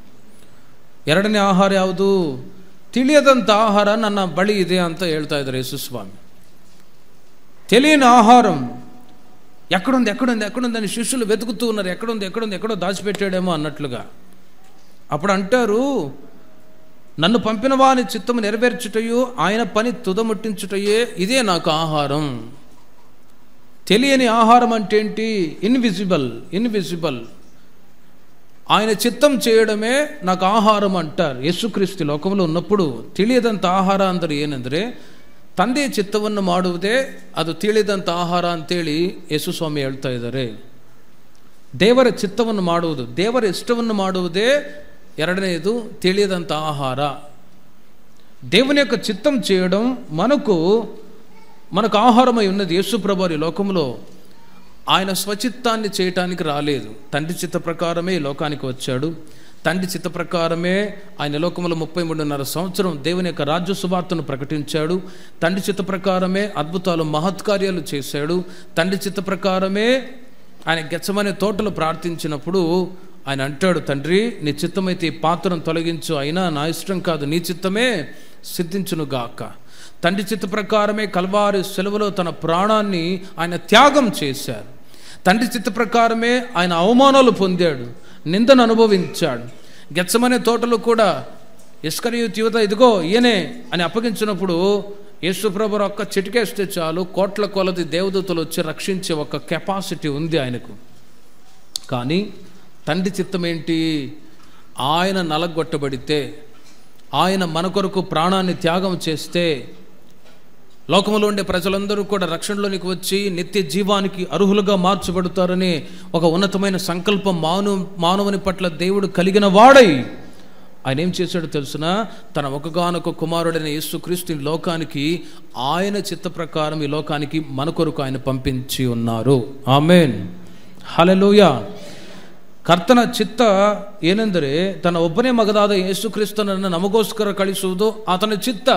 ಎರಡನೇ ಆಹಾರ ಯಾವುದು ತಿಳಿಯದಂಥ ಆಹಾರ ನನ್ನ ಬಳಿ ಇದೆ ಅಂತ ಹೇಳ್ತಾ ಇದ್ದಾರೆ ಯೇಸುಸ್ವಾಮಿ తెలియని ఆహారం ఎక్కడుంది ఎక్కడుంది ఎక్కడుంది అని శిష్యులు వెతుకుతూ ఉన్నారు ఎక్కడుంది ఎక్కడుంది ఎక్కడో దాచిపెట్టాడేమో అన్నట్లుగా అప్పుడు అంటారు నన్ను పంపిన వాని చిత్తము నెరవేర్చుటయు ఆయన పని తుదముట్టించుటయే ఇదే నాకు ఆహారం తెలియని ఆహారం అంటే ఏంటి ఇన్విజిబుల్ ఇన్విజిబుల్ ఆయన చిత్తం చేయడమే నాకు ಆಹಾರಂ ಅಂಟಾರ್ ಯೇಸುಕ್ರಿಸ್ತು ಲೋಕಂలో ఉన్నప్పుడు ತಿಳಿಯದಂಥ ಆಹಾರ ಅಂದರೆ ಏನೆಂದರೆ ತಂದೆಯ ಚಿತ್ತವನ್ನು ಮಾಡುವುದೇ ಅದು ತಿಳಿದಂಥ ಆಹಾರ ಅಂತೇಳಿ ಯೇಸು ಸ್ವಾಮಿ ಹೇಳ್ತಾ ಇದ್ದಾರೆ ದೇವರ ಚಿತ್ತವನ್ನು ಮಾಡುವುದು ದೇವರ ಇಷ್ಟವನ್ನು ಮಾಡುವುದೇ ಎರಡನೆಯದು ತಿಳಿಯದಂಥ ఆహార దేవుని యొక్క చిత్తం చేయడం మనకు మనకు ఆహారమై ఉన్నది యేసుప్రభు ఈ లోకంలో ఆయన స్వచిత్తాన్ని చేయటానికి రాలేదు తండ్రి చిత్త ప్రకారమే ఈ లోకానికి వచ్చాడు తండ్రి చిత్త ప్రకారమే ఆయన లోకంలో ముప్పై మూడున్నర సంవత్సరం దేవుని యొక్క రాజ్య సువార్తను ప్రకటించాడు తండ్రి చిత్త ప్రకారమే అద్భుతాలు మహత్కార్యాలు చేశాడు తండ్రి చిత్త ప్రకారమే ఆయన గెచ్చమనే తోటలు ప్రార్థించినప్పుడు ఆయన అంటాడు తండ్రి నీ చిత్తమైతే ఈ పాత్రను తొలగించు అయినా నా ఇష్టం కాదు నీ చిత్తమే సిద్ధించును గాక తండ్రి చిత్త ప్రకారమే కల్వారి సెలవులో తన ప్రాణాన్ని ఆయన త్యాగం చేశారు తండ్రి చిత్త ప్రకారమే ఆయన అవమానాలు పొందాడు నిందను అనుభవించాడు గెచ్చమనే తోటలో కూడా ఇస్కరియు యువత ఇదిగో ఈయనే అని అప్పగించినప్పుడు యేసుప్రభు ఒక్క చిటికేస్తే చాలు కోట్ల కొలది దేవదూతలు వచ్చి రక్షించే ఒక కెపాసిటీ ఉంది ఆయనకు కానీ తండ్రి చిత్తం ఏంటి ఆయన నలగొట్టబడితే ఆయన మన కొరకు ప్రాణాన్ని త్యాగం చేస్తే లోకంలో ఉండే ప్రజలందరూ కూడా రక్షణలోనికి వచ్చి నిత్య జీవానికి అర్హులుగా మార్చబడతారని ఒక ఉన్నతమైన సంకల్పం మానవ మానవుని పట్ల దేవుడు కలిగిన వాడై ఆయన ఏం చేశాడో తెలుసిన తన ఒకగానొక కుమారుడైన యేసుక్రీస్తు ఈ లోకానికి ఆయన చిత్త ప్రకారం ఈ లోకానికి మన కొరకు ఆయన పంపించి ఉన్నారు ಆಮೇನ್ ಹಲಲೂಯ ಕರ್ತನ ಚಿತ್ತ ಏನೆಂದರೆ ತನ್ನ ಒಬ್ಬನೇ ಮಗದಾದ ಯೇಸುಕ್ರಿಸ್ತನನ್ನು ನಮಗೋಸ್ಕರ ಕಳಿಸುವುದು ಆತನ ಚಿತ್ತ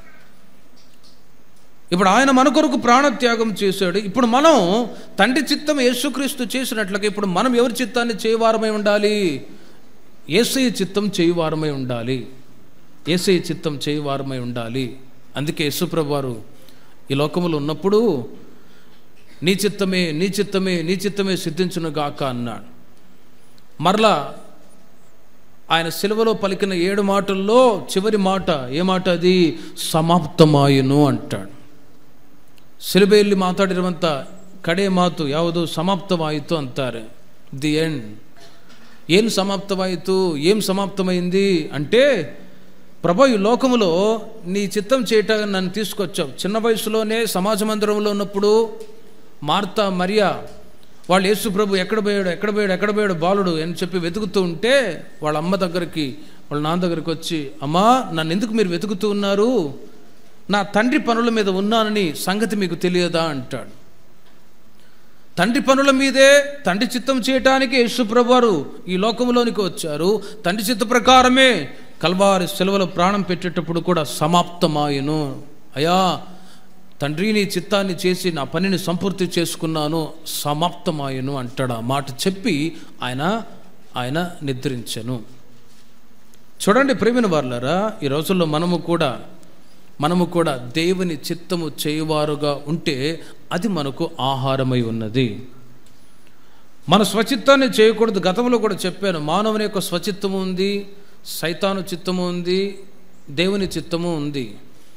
ఇప్పుడు ఆయన మన కొరకు ప్రాణత్యాగం చేశాడు ఇప్పుడు మనం తండ్రి చిత్తం యేసుక్రీస్తు చేసినట్లుగా ఇప్పుడు మనం ఎవరి చిత్తాన్ని చేయవారమై ఉండాలి ఏసై చిత్తం చేయవారమై ఉండాలి ఏసై చిత్తం చేయవారమై ఉండాలి అందుకే యేసుప్రభు వారు ఈ లోకములో ఉన్నప్పుడు నీ చిత్తమే నీ చిత్తమే నీ చిత్తమే సిద్ధించును గాక అన్నాడు మరలా ఆయన సిలువలో పలికిన ఏడు మాటల్లో చివరి మాట ఏ మాట అది సమాప్తమాయును ಅಂತಾడు ಸಿಲುಬೆಯಲ್ಲಿ ಮಾತಾಡಿರುವಂಥ ಕಡೆ ಮಾತು ಯಾವುದು ಸಮಾಪ್ತವಾಯಿತು ಅಂತಾರೆ ದಿ ಎಂಡ್ ಏನು సమాప్తమాయితు ఏం సమాప్తమైంది అంటే ప్రభు ఈ లోకములో నీ చిత్తం చేయటానికి నన్ను తీసుకొచ్చావు చిన్న వయసులోనే సమాజ మందిరంలో ఉన్నప్పుడు మార్తా మరియా వాళ్ళు యేసు ప్రభు ఎక్కడ పోయాడు ఎక్కడ పోయాడు ఎక్కడ పోయాడు బాలుడు అని చెప్పి వెతుకుతూ ఉంటే వాళ్ళ అమ్మ దగ్గరికి వాళ్ళ నాన్న దగ్గరికి వచ్చి అమ్మా నన్ను ఎందుకు మీరు వెతుకుతూ ఉన్నారు నా తండ్రి పనుల మీద ఉన్నానని సంగతి మీకు తెలియదా అంటాడు తండ్రి పనుల మీదే తండ్రి చిత్తం చేయటానికి యేసుప్రభువారు ఈ లోకంలోనికి వచ్చారు తండ్రి చిత్త ప్రకారమే కల్వారి సెలవులో ప్రాణం పెట్టేటప్పుడు కూడా సమాప్తమాయను అయా తండ్రి నీ చిత్తాన్ని చేసి నా పనిని సంపూర్తి చేసుకున్నాను సమాప్తమాయను అంటాడు ఆ మాట చెప్పి ఆయన ఆయన నిద్రించను చూడండి ప్రేమిన వాళ్ళరా ఈ రోజుల్లో మనము కూడా మనము కూడా దేవుని చిత్తము చేయువారుగా ఉంటే అది మనకు ఆహారమై ఉన్నది మన స్వచిత్తాన్ని చేయకూడదు గతంలో కూడా చెప్పాను మానవుని యొక్క స్వచిత్తము ఉంది సైతాను చిత్తము ఉంది దేవుని చిత్తము ఉంది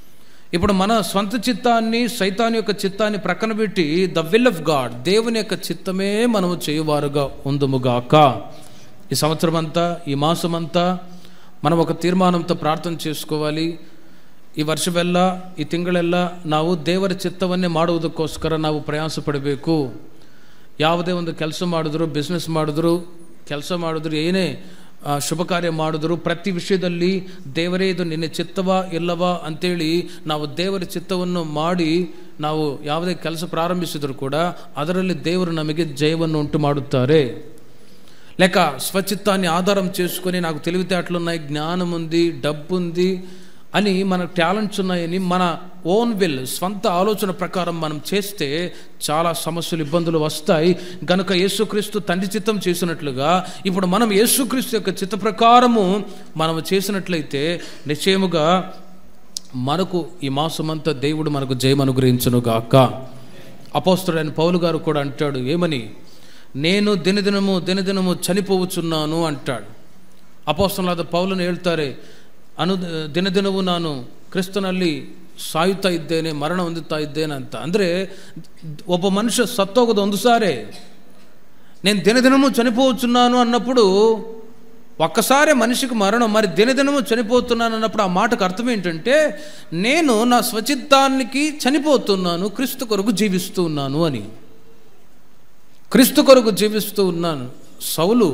ఇప్పుడు మన స్వంత చిత్తాన్ని సైతాన్ యొక్క చిత్తాన్ని ప్రక్కన పెట్టి ద విల్ ఆఫ్ గాడ్ దేవుని యొక్క చిత్తమే మనము చేయువారుగా ఉందుముగాక ఈ సంవత్సరం అంతా ఈ మాసం అంతా మనం ఒక తీర్మానంతో ಪ್ರಾರ್ಥನೆ చేసుకోవాలి ಈ ವರ್ಷವೆಲ್ಲ ಈ ತಿಂಗಳೆಲ್ಲ ನಾವು ದೇವರ ಚಿತ್ತವನ್ನೇ ಮಾಡುವುದಕ್ಕೋಸ್ಕರ ನಾವು ಪ್ರಯಾಸ ಪಡಬೇಕು ಯಾವುದೇ ಒಂದು ಕೆಲಸ ಮಾಡಿದ್ರು ಬಿಸ್ನೆಸ್ ಮಾಡಿದ್ರು ಕೆಲಸ ಮಾಡಿದ್ರು ಏನೇ ಆ, ಶುಭ ಕಾರ್ಯ ಮಾಡಿದ್ರು ಪ್ರತಿ ವಿಷಯದಲ್ಲಿ ದೇವರೇ ಇದು ನಿನ್ನ ಚಿತ್ತವಾ ಇಲ್ಲವಾ ಅಂತೇಳಿ ನಾವು ದೇವರ ಚಿತ್ತವನ್ನು ಮಾಡಿ ನಾವು ಯಾವುದೇ ಕೆಲಸ ಪ್ರಾರಂಭಿಸಿದ್ರು ಕೂಡ ಅದರಲ್ಲಿ ದೇವರು ನಮಗೆ ಜಯವನ್ನು ಉಂಟು ಮಾಡುತ್ತಾರೆ లేక స్వచిత్తాన్ని ఆధారం చేసుకొని నాకు తెలివితేటలు ఉన్నాయి జ్ఞానం ఉంది డబ్బు ఉంది అని మన టాలెంట్స్ ఉన్నాయని మన ఓన్ విల్ స్వంత ఆలోచన ప్రకారం మనం చేస్తే చాలా సమస్యలు ఇబ్బందులు వస్తాయి గనుక యేసుక్రీస్తు తండ్రి చిత్తం చేసినట్లుగా ఇప్పుడు మనం యేసుక్రీస్తు యొక్క చిత్త ప్రకారము మనం చేసినట్లయితే నిశ్చయముగా మనకు ఈ మాసమంతా దేవుడు మనకు జయం అనుగ్రహించును గాక అపోస్తుడైన పౌలు గారు కూడా అంటాడు ఏమని నేను దినదినము దినదినము చనిపోవచ్చున్నాను అంటాడు ಅಪೋಸ್ತನಾದ ಪೌಲನು ಹೇಳ್ತಾರೆ ಅನು ದಿನದಿನವೂ ನಾನು ಕ್ರಿಸ್ತನಲ್ಲಿ ಸಾಯುತ್ತಾ ಇದ್ದೇನೆ ಮರಣ ಹೊಂದುತ್ತಾ ಇದ್ದೇನೆ ಅಂತ ಅಂದರೆ ಒಬ್ಬ ಮನುಷ್ಯ ಸತ್ತೋಗೋದು ಒಂದು ಸಾರೆ నేను దినదినము చనిపోవచ్చున్నాను అన్నప్పుడు ఒక్కసారి మనిషికి మరణం మరి దినదినము చనిపోతున్నాను అన్నప్పుడు ఆ మాటకు అర్థం ఏంటంటే నేను నా స్వచిత్తానికి చనిపోతున్నాను క్రీస్తు కొరకు జీవిస్తూ ఉన్నాను అని క్రీస్తు కొరకు జీవిస్తూ ఉన్నాను సౌలు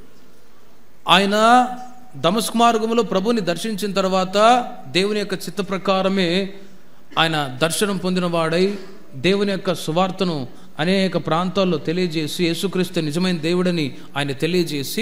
ఆయన దమస్కు మార్గంలో ప్రభుని దర్శించిన తర్వాత దేవుని యొక్క చిత్త ప్రకారమే ఆయన దర్శనం పొందినవాడై దేవుని యొక్క సువార్తను అనేక ప్రాంతాల్లో తెలియజేసి యేసుక్రీస్తు నిజమైన దేవుడని ఆయన తెలియజేసి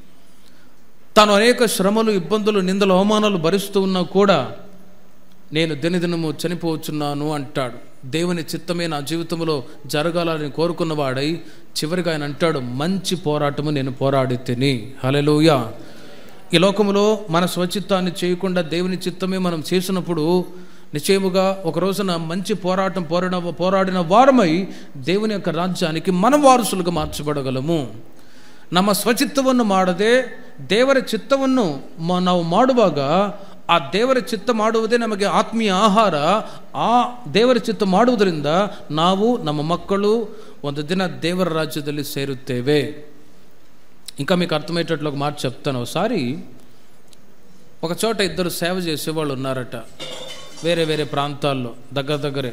తాను అనేక శ్రమలు ఇబ్బందులు నిందలు అవమానాలు భరిస్తూ ఉన్నా కూడా నేను దినదినము చనిపోవచ్చున్నాను అంటాడు దేవుని చిత్తమే నా జీవితంలో జరగాలని కోరుకున్నవాడై చివరిగా ఆయన అంటాడు మంచి పోరాటము నేను పోరాడి తిని హలెలూయ ఈ లోకములో మన స్వచిత్తాన్ని చేయకుండా దేవుని చిత్తమే మనం చేసినప్పుడు నిశ్చయముగా ఒక రోజున మంచి పోరాటం పోరాడిన పోరాడిన వారమై దేవుని యొక్క రాజ్యానికి మన వారసులుగా మార్చబడగలము ನಮ್ಮ ಸ್ವಚಿತ್ತವನ್ನು ಮಾಡದೆ ದೇವರ ಚಿತ್ತವನ್ನು ಮ- ನಾವು ಮಾಡುವಾಗ ಆ ದೇವರ ಚಿತ್ತ ಮಾಡುವುದೇ ನಮಗೆ ಆತ್ಮೀಯ ಆಹಾರ ಆ ದೇವರ ಚಿತ್ತ ಮಾಡುವುದರಿಂದ ನಾವು ನಮ್ಮ ಮಕ್ಕಳು ಒಂದು ದಿನ ದೇವರ ರಾಜ್ಯದಲ್ಲಿ ಸೇರುತ್ತೇವೆ ఇంకా మీకు అర్థమయ్యేటట్లు ఒక మాట చెప్తాను ఒకసారి ఒక చోట ఇద్దరు సేవ చేసేవాళ్ళు ఉన్నారట వేరే వేరే ప్రాంతాల్లో దగ్గర దగ్గరే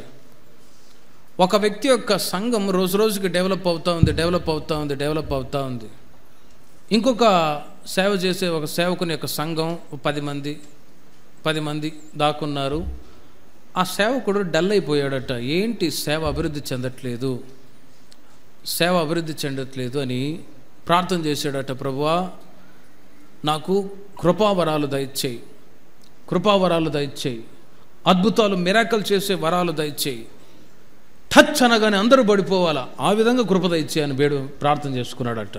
ఒక వ్యక్తి యొక్క సంఘం రోజు రోజుకి డెవలప్ అవుతూ ఉంది డెవలప్ అవుతూ ఉంది డెవలప్ అవుతూ ఉంది ఇంకొక సేవ చేసే ఒక సేవకుని యొక్క సంఘం ఓ పది మంది పది మంది దాక్కున్నారు ఆ సేవకుడు డల్ అయిపోయాడట ఏంటి సేవ అభివృద్ధి చెందట్లేదు సేవ అభివృద్ధి చెందట్లేదు అని ప్రార్థన చేశాడట ప్రభువా నాకు కృపావరాలు దయచేయి కృపావరాలు దయచేయి అద్భుతాలు మిరాకల్ చేసే వరాలు దయచేయి టచ్ అనగానే అందరూ పడిపోవాలా ఆ విధంగా కృప దయచేయి అని వేడు ప్రార్థన చేసుకున్నాడట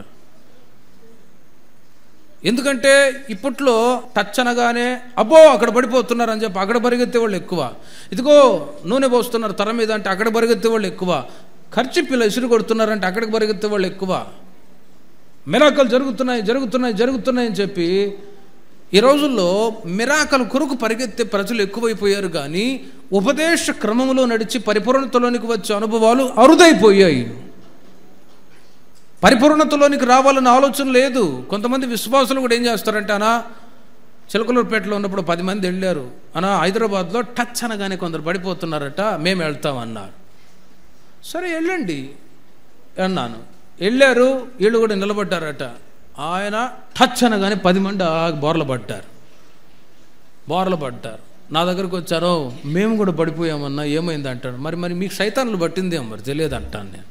ఎందుకంటే ఇప్పట్లో టచ్ అనగానే అబ్బో అక్కడ పడిపోతున్నారు అని చెప్పి అక్కడ పరిగెత్తే వాళ్ళు ఎక్కువ ఇదిగో నూనె పోస్తున్నారు తల మీద అంటే అక్కడ పరిగెత్తే వాళ్ళు ఎక్కువ ఖర్చు పిల్ల ఇసురు కొడుతున్నారంటే అక్కడికి పరిగెత్తే వాళ్ళు ఎక్కువ మిరాకలు జరుగుతున్నాయి జరుగుతున్నాయి జరుగుతున్నాయి అని చెప్పి ఈ రోజుల్లో మిరాకలు కొరకు పరిగెత్తే ప్రజలు ఎక్కువైపోయారు కానీ ఉపదేశ క్రమంలో నడిచి పరిపూర్ణతలోనికి వచ్చే అనుభవాలు అరుదైపోయాయి పరిపూర్ణతలోనికి రావాలన్న ఆలోచన లేదు కొంతమంది విశ్వాసులు కూడా ఏం చేస్తారంటే అనా చిలకలూరుపేటలో ఉన్నప్పుడు పది మంది వెళ్ళారు అనా హైదరాబాద్లో టచ్ అనగానే కొందరు పడిపోతున్నారట మేము వెళ్తామన్నారు సరే వెళ్ళండి అన్నాను వెళ్ళారు వీళ్ళు కూడా నిలబడ్డారట ఆయన టచ్ అనగానే పది మంది ఆ బోర్ల పడ్డారు బోర్ల పడ్డారు నా దగ్గరకు వచ్చారో మేము కూడా పడిపోయామన్నా ఏమైంది అంటాడు మరి మరి మీకు సైతాన్లు పట్టిందేమో మరి తెలియదు అంటాను నేను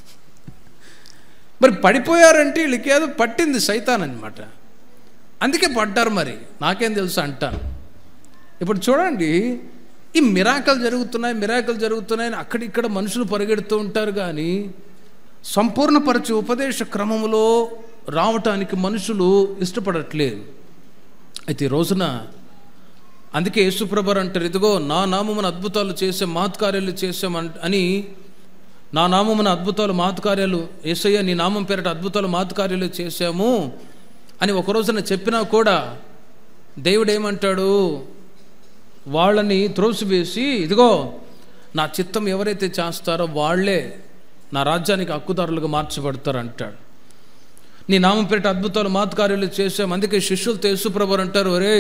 మరి పడిపోయారంటే వీళ్ళకి ఏదో పట్టింది సైతాన్ అనమాట అందుకే పడ్డారు మరి నాకేం తెలుసు అంటాను ఇప్పుడు చూడండి ఈ మిరాకలు జరుగుతున్నాయి మిరాకలు జరుగుతున్నాయని అక్కడిక్కడ మనుషులు పరిగెడుతూ ఉంటారు కానీ సంపూర్ణపరచు ఉపదేశ క్రమములో రావటానికి మనుషులు ఇష్టపడట్లేదు అయితే ఈ రోజున అందుకే యేసుప్రభర్ అంటారు ఇదిగో నా నామమున అద్భుతాలు చేసే మహత్కార్యాలు చేసామన్ అని నా నామమున అద్భుతాలు మహత్కార్యాలు ఏసయ్య నీ నామం పేరట అద్భుతాలు మహత్కార్యాలు చేశాము అని ఒక రోజున చెప్పినా కూడా దేవుడు ఏమంటాడు వాళ్ళని త్రోసివేసి ఇదిగో నా చిత్తం ఎవరైతే చేస్తారో వాళ్ళే నా రాజ్యానికి హక్కుదారులుగా మార్చబడతారు అంటాడు నీ నామం పేరిట అద్భుతాలు మాతకార్యాలు చేసాం అందుకే శిష్యులతో యేసుప్రభు అంటారు ఒరే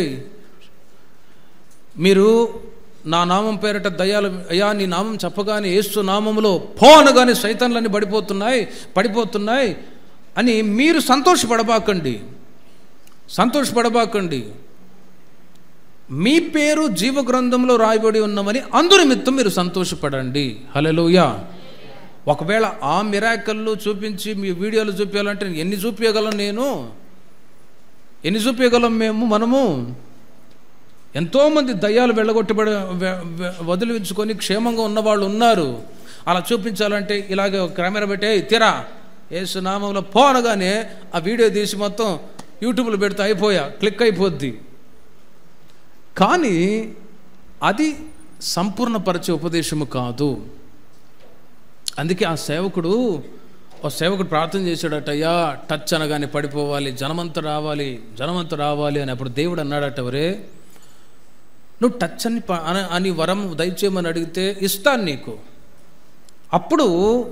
మీరు నా నామం పేరట దయాలు అయ్యా నీ నామం చెప్పగానే ఏసు నామంలో పో అనగానే సైతాన్లన్నీ పడిపోతున్నాయి పడిపోతున్నాయి అని మీరు సంతోషపడబాకండి సంతోషపడబాకండి మీ పేరు జీవ గ్రంథంలో రాయబడి ఉన్నమని అందు నిమిత్తం మీరు సంతోషపడండి హలలోయ ఒకవేళ ఆ మిరాకల్లు చూపించి మీ వీడియోలు చూపించాలంటే ఎన్ని చూపించగలం నేను ఎన్ని చూపించగలం మేము మనము ఎంతోమంది దయ్యాలు వెళ్ళగొట్టబడి వె- వె- వదిలించుకొని క్షేమంగా ఉన్నవాళ్ళు ఉన్నారు అలా చూపించాలంటే ఇలాగే ఒక కెమెరా పెట్టే తీరా ఏసు నామంలో పో అనగానే ఆ వీడియో తీసి మొత్తం యూట్యూబ్లో పెడితే అయిపోయా క్లిక్ అయిపోద్ది కానీ అది సంపూర్ణపరిచే ఉపదేశము కాదు అందుకే ఆ సేవకుడు ఓ సేవకుడు ప్రార్థన చేశాడట అయ్యా టచ్ అనగానే పడిపోవాలి జనమంతా రావాలి జనమంతా రావాలి అని అప్పుడు దేవుడు అన్నాడట వరే నువ్వు టచ్ అని ప- అని- అని వరం దయచేయమని అడిగితే ఇస్తాను నీకు అప్పుడు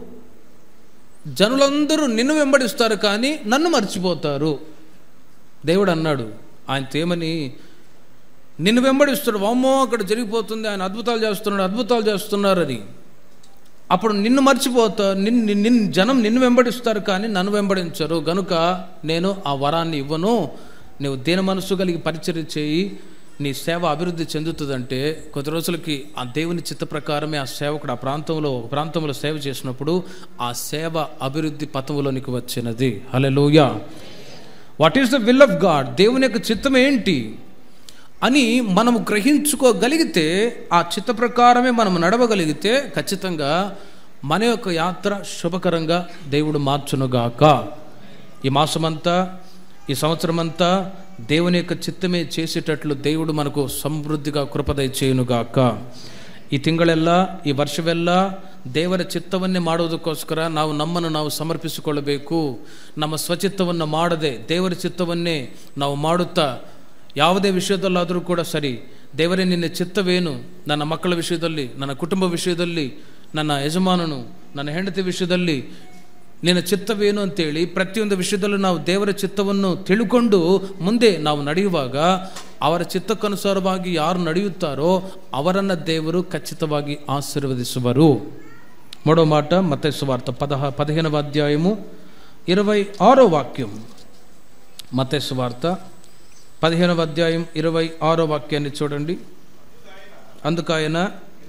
జనులందరూ నిన్ను వెంబడిస్తారు కానీ నన్ను మర్చిపోతారు దేవుడు అన్నాడు ఆయన తేమని నిన్ను వెంబడిస్తాడు వామ్మో అక్కడ జరిగిపోతుంది ఆయన అద్భుతాలు చేస్తున్నాడు అద్భుతాలు చేస్తున్నారు అని అప్పుడు నిన్ను మర్చిపోతా నిన్ను నిన్ను జనం నిన్ను వెంబడిస్తారు కానీ నన్ను వెంబడించరు గనుక నేను ఆ వరాన్ని ఇవ్వను నువ్వు దీన మనసు కలిగి పరిచర్య చేయి నీ సేవ అభివృద్ధి చెందుతుందంటే కొద్ది రోజులకి ఆ దేవుని చిత్త ప్రకారమే ఆ సేవకుడు ఆ ప్రాంతంలో ఒక ప్రాంతంలో సేవ చేసినప్పుడు ఆ సేవ అభివృద్ధి పథంలోనికి వచ్చినది hallelujah what is the will of God దేవుని యొక్క చిత్తం ఏంటి అని మనము గ్రహించుకోగలిగితే ఆ చిత్త ప్రకారమే మనం నడవగలిగితే ఖచ్చితంగా మన యొక్క యాత్ర శుభకరంగా దేవుడు మార్చునుగాక ఈ మాసమంతా ఈ సంవత్సరం అంతా దేవుని యొక్క చిత్తమే చేసేటట్లు దేవుడు మనకు సమృద్ధిగా కృపదయ చేయునుగాక ಈ ತಿಂಗಳೆಲ್ಲ ಈ ವರ್ಷವೆಲ್ಲ ದೇವರ ಚಿತ್ತವನ್ನೇ ಮಾಡೋದಕ್ಕೋಸ್ಕರ ನಾವು ನಮ್ಮನ್ನು ನಾವು ಸಮರ್ಪಿಸಿಕೊಳ್ಳಬೇಕು ನಮ್ಮ ಸ್ವಚಿತ್ತವನ್ನು ಮಾಡದೆ ದೇವರ ಚಿತ್ತವನ್ನೇ ನಾವು ಮಾಡುತ್ತಾ ಯಾವುದೇ ವಿಷಯದಲ್ಲಾದರೂ ಕೂಡ ಸರಿ ದೇವರೇ ನಿನ್ನ ಚಿತ್ತವೇನು ನನ್ನ ಮಕ್ಕಳ ವಿಷಯದಲ್ಲಿ ನನ್ನ ಕುಟುಂಬ ವಿಷಯದಲ್ಲಿ ನನ್ನ ಯಜಮಾನನು ನನ್ನ ಹೆಂಡತಿ ವಿಷಯದಲ್ಲಿ ನಿನ್ನ ಚಿತ್ತವೇನು ಅಂತೇಳಿ ಪ್ರತಿಯೊಂದು ವಿಷಯದಲ್ಲೂ ನಾವು ದೇವರ ಚಿತ್ತವನ್ನು ತಿಳ್ಕೊಂಡು ಮುಂದೆ ನಾವು ನಡೆಯುವಾಗ ಅವರ ಚಿತ್ತಕ್ಕನುಸಾರವಾಗಿ ಯಾರು ನಡೆಯುತ್ತಾರೋ ಅವರನ್ನು ದೇವರು ಖಚಿತವಾಗಿ ఆశీర్వదిಸುವರು మూడో మాట మత సువార్త పదహ పదిహేనవ అధ్యాయము ఇరవై ఆరో వాక్యం మత సువార్త పదిహేనవ అధ్యాయం ఇరవై ఆరో వాక్యాన్ని చూడండి అందుకైన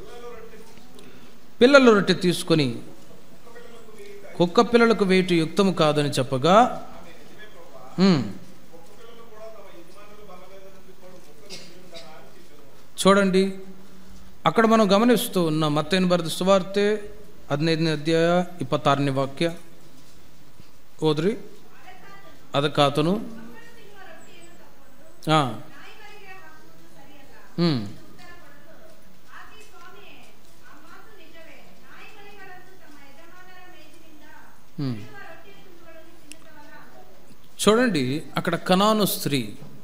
పిల్లల రొట్టె తీసుకొని కుక్క పిల్లలకు వేటు యుక్తము కాదని చెప్పగా ఉమ్, చూడండి అక్కడ మనం గమనిస్తూ ఉన్నాం మత్తైన ಬರೆದ ಸುವಾರ್ತೆ ಹದಿನೈದನೇ ಅಧ್ಯಾಯ ಇಪ್ಪತ್ತಾರನೇ ವಾಕ್ಯ ಓದ್ರಿ ಅದಕ್ಕಾತನು ಹಾಂ ಹ್ಞೂ ಹ್ಞೂ చూడండి అక్కడ కనాను స్త్రీ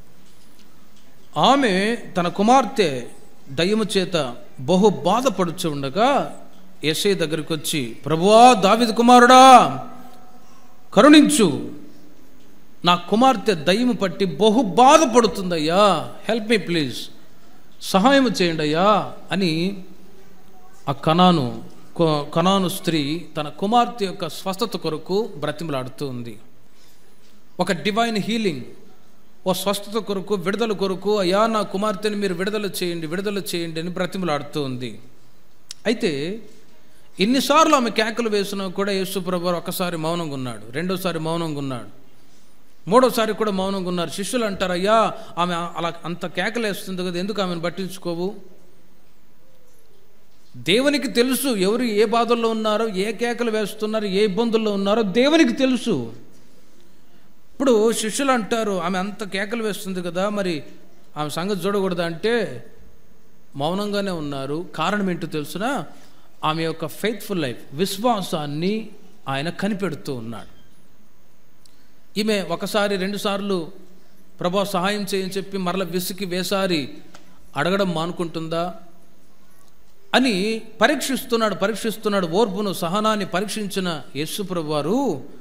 ఆమె తన కుమార్తె దయ్యము చేత బహు బాధపడుచు ఉండగా ఏసై దగ్గరికి వచ్చి ప్రభువా దావిద కుమారుడా కరుణించు నా కుమార్తె దయ్యము పట్టి బహు బాధపడుతుందయ్యా హెల్ప్ మీ ప్లీజ్ సహాయం చేయండి అయ్యా అని ఆ కనాను కొ- కనాను స్త్రీ తన కుమార్తె యొక్క స్వస్థత కొరకు బ్రతిమలాడుతూ ఉంది ఒక డివైన్ హీలింగ్ ఓ స్వస్థత కొరకు విడుదల కొరకు అయ్యా నా కుమార్తెని మీరు విడుదల చేయండి విడుదల చేయండి అని బ్రతిమలాడుతూ ఉంది అయితే ఎన్నిసార్లు ఆమె కేకలు వేసినా కూడా యేసు ప్రభు ఒకసారి మౌనంగా ఉన్నాడు రెండోసారి మౌనంగా ఉన్నాడు మూడోసారి కూడా మౌనంగా ఉన్నారు శిష్యులు అంటారు అయ్యా ఆమె అలా అంత కేకలు వేస్తుంది కదా ఎందుకు ఆమెను పట్టించుకోవు దేవునికి తెలుసు ఎవరు ఏ బాధల్లో ఉన్నారో ఏ కేకలు వేస్తున్నారో ఏ ఇబ్బందుల్లో ఉన్నారో దేవునికి తెలుసు ఇప్పుడు శిష్యులు అంటారు ఆమె అంత కేకలు వేస్తుంది కదా మరి ఆమె సంగతి చూడకూడదా అంటే మౌనంగానే ఉన్నారు కారణం ఏంటో తెలుసునా ఆమె యొక్క ఫెయిత్ఫుల్ లైఫ్ విశ్వాసాన్ని ఆయన కనిపెడుతూ ఉన్నాడు ఈమె ఒకసారి రెండుసార్లు ప్రభా సహాయం చేయని చెప్పి మరల విసికి వేసారి అడగడం మానుకుంటుందా అని పరీక్షిస్తున్నాడు పరీక్షిస్తున్నాడు ఓర్పును సహనాన్ని పరీక్షించిన యేసుప్రభు వారు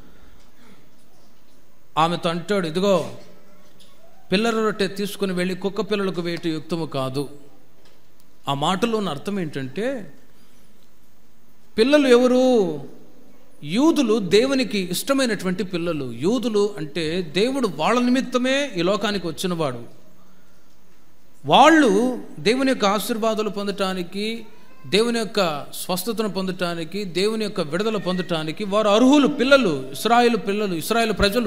ఆమెతో అంటాడు ఇదిగో పిల్లల రొట్టె తీసుకుని వెళ్ళి కుక్క పిల్లలకు వేటి యుక్తము కాదు ఆ మాటలో ఉన్న అర్థం ఏంటంటే పిల్లలు ఎవరు యూదులు దేవునికి ఇష్టమైనటువంటి పిల్లలు యూదులు అంటే దేవుడు వాళ్ళ నిమిత్తమే ఈ లోకానికి వచ్చినవాడు వాళ్ళు దేవుని యొక్క ఆశీర్వాదాలు పొందటానికి దేవుని యొక్క స్వస్థతను పొందటానికి దేవుని యొక్క విడుదల పొందటానికి వారు అర్హులు పిల్లలు ఇస్రాయేల్ పిల్లలు ఇస్రాయేల్ ప్రజలు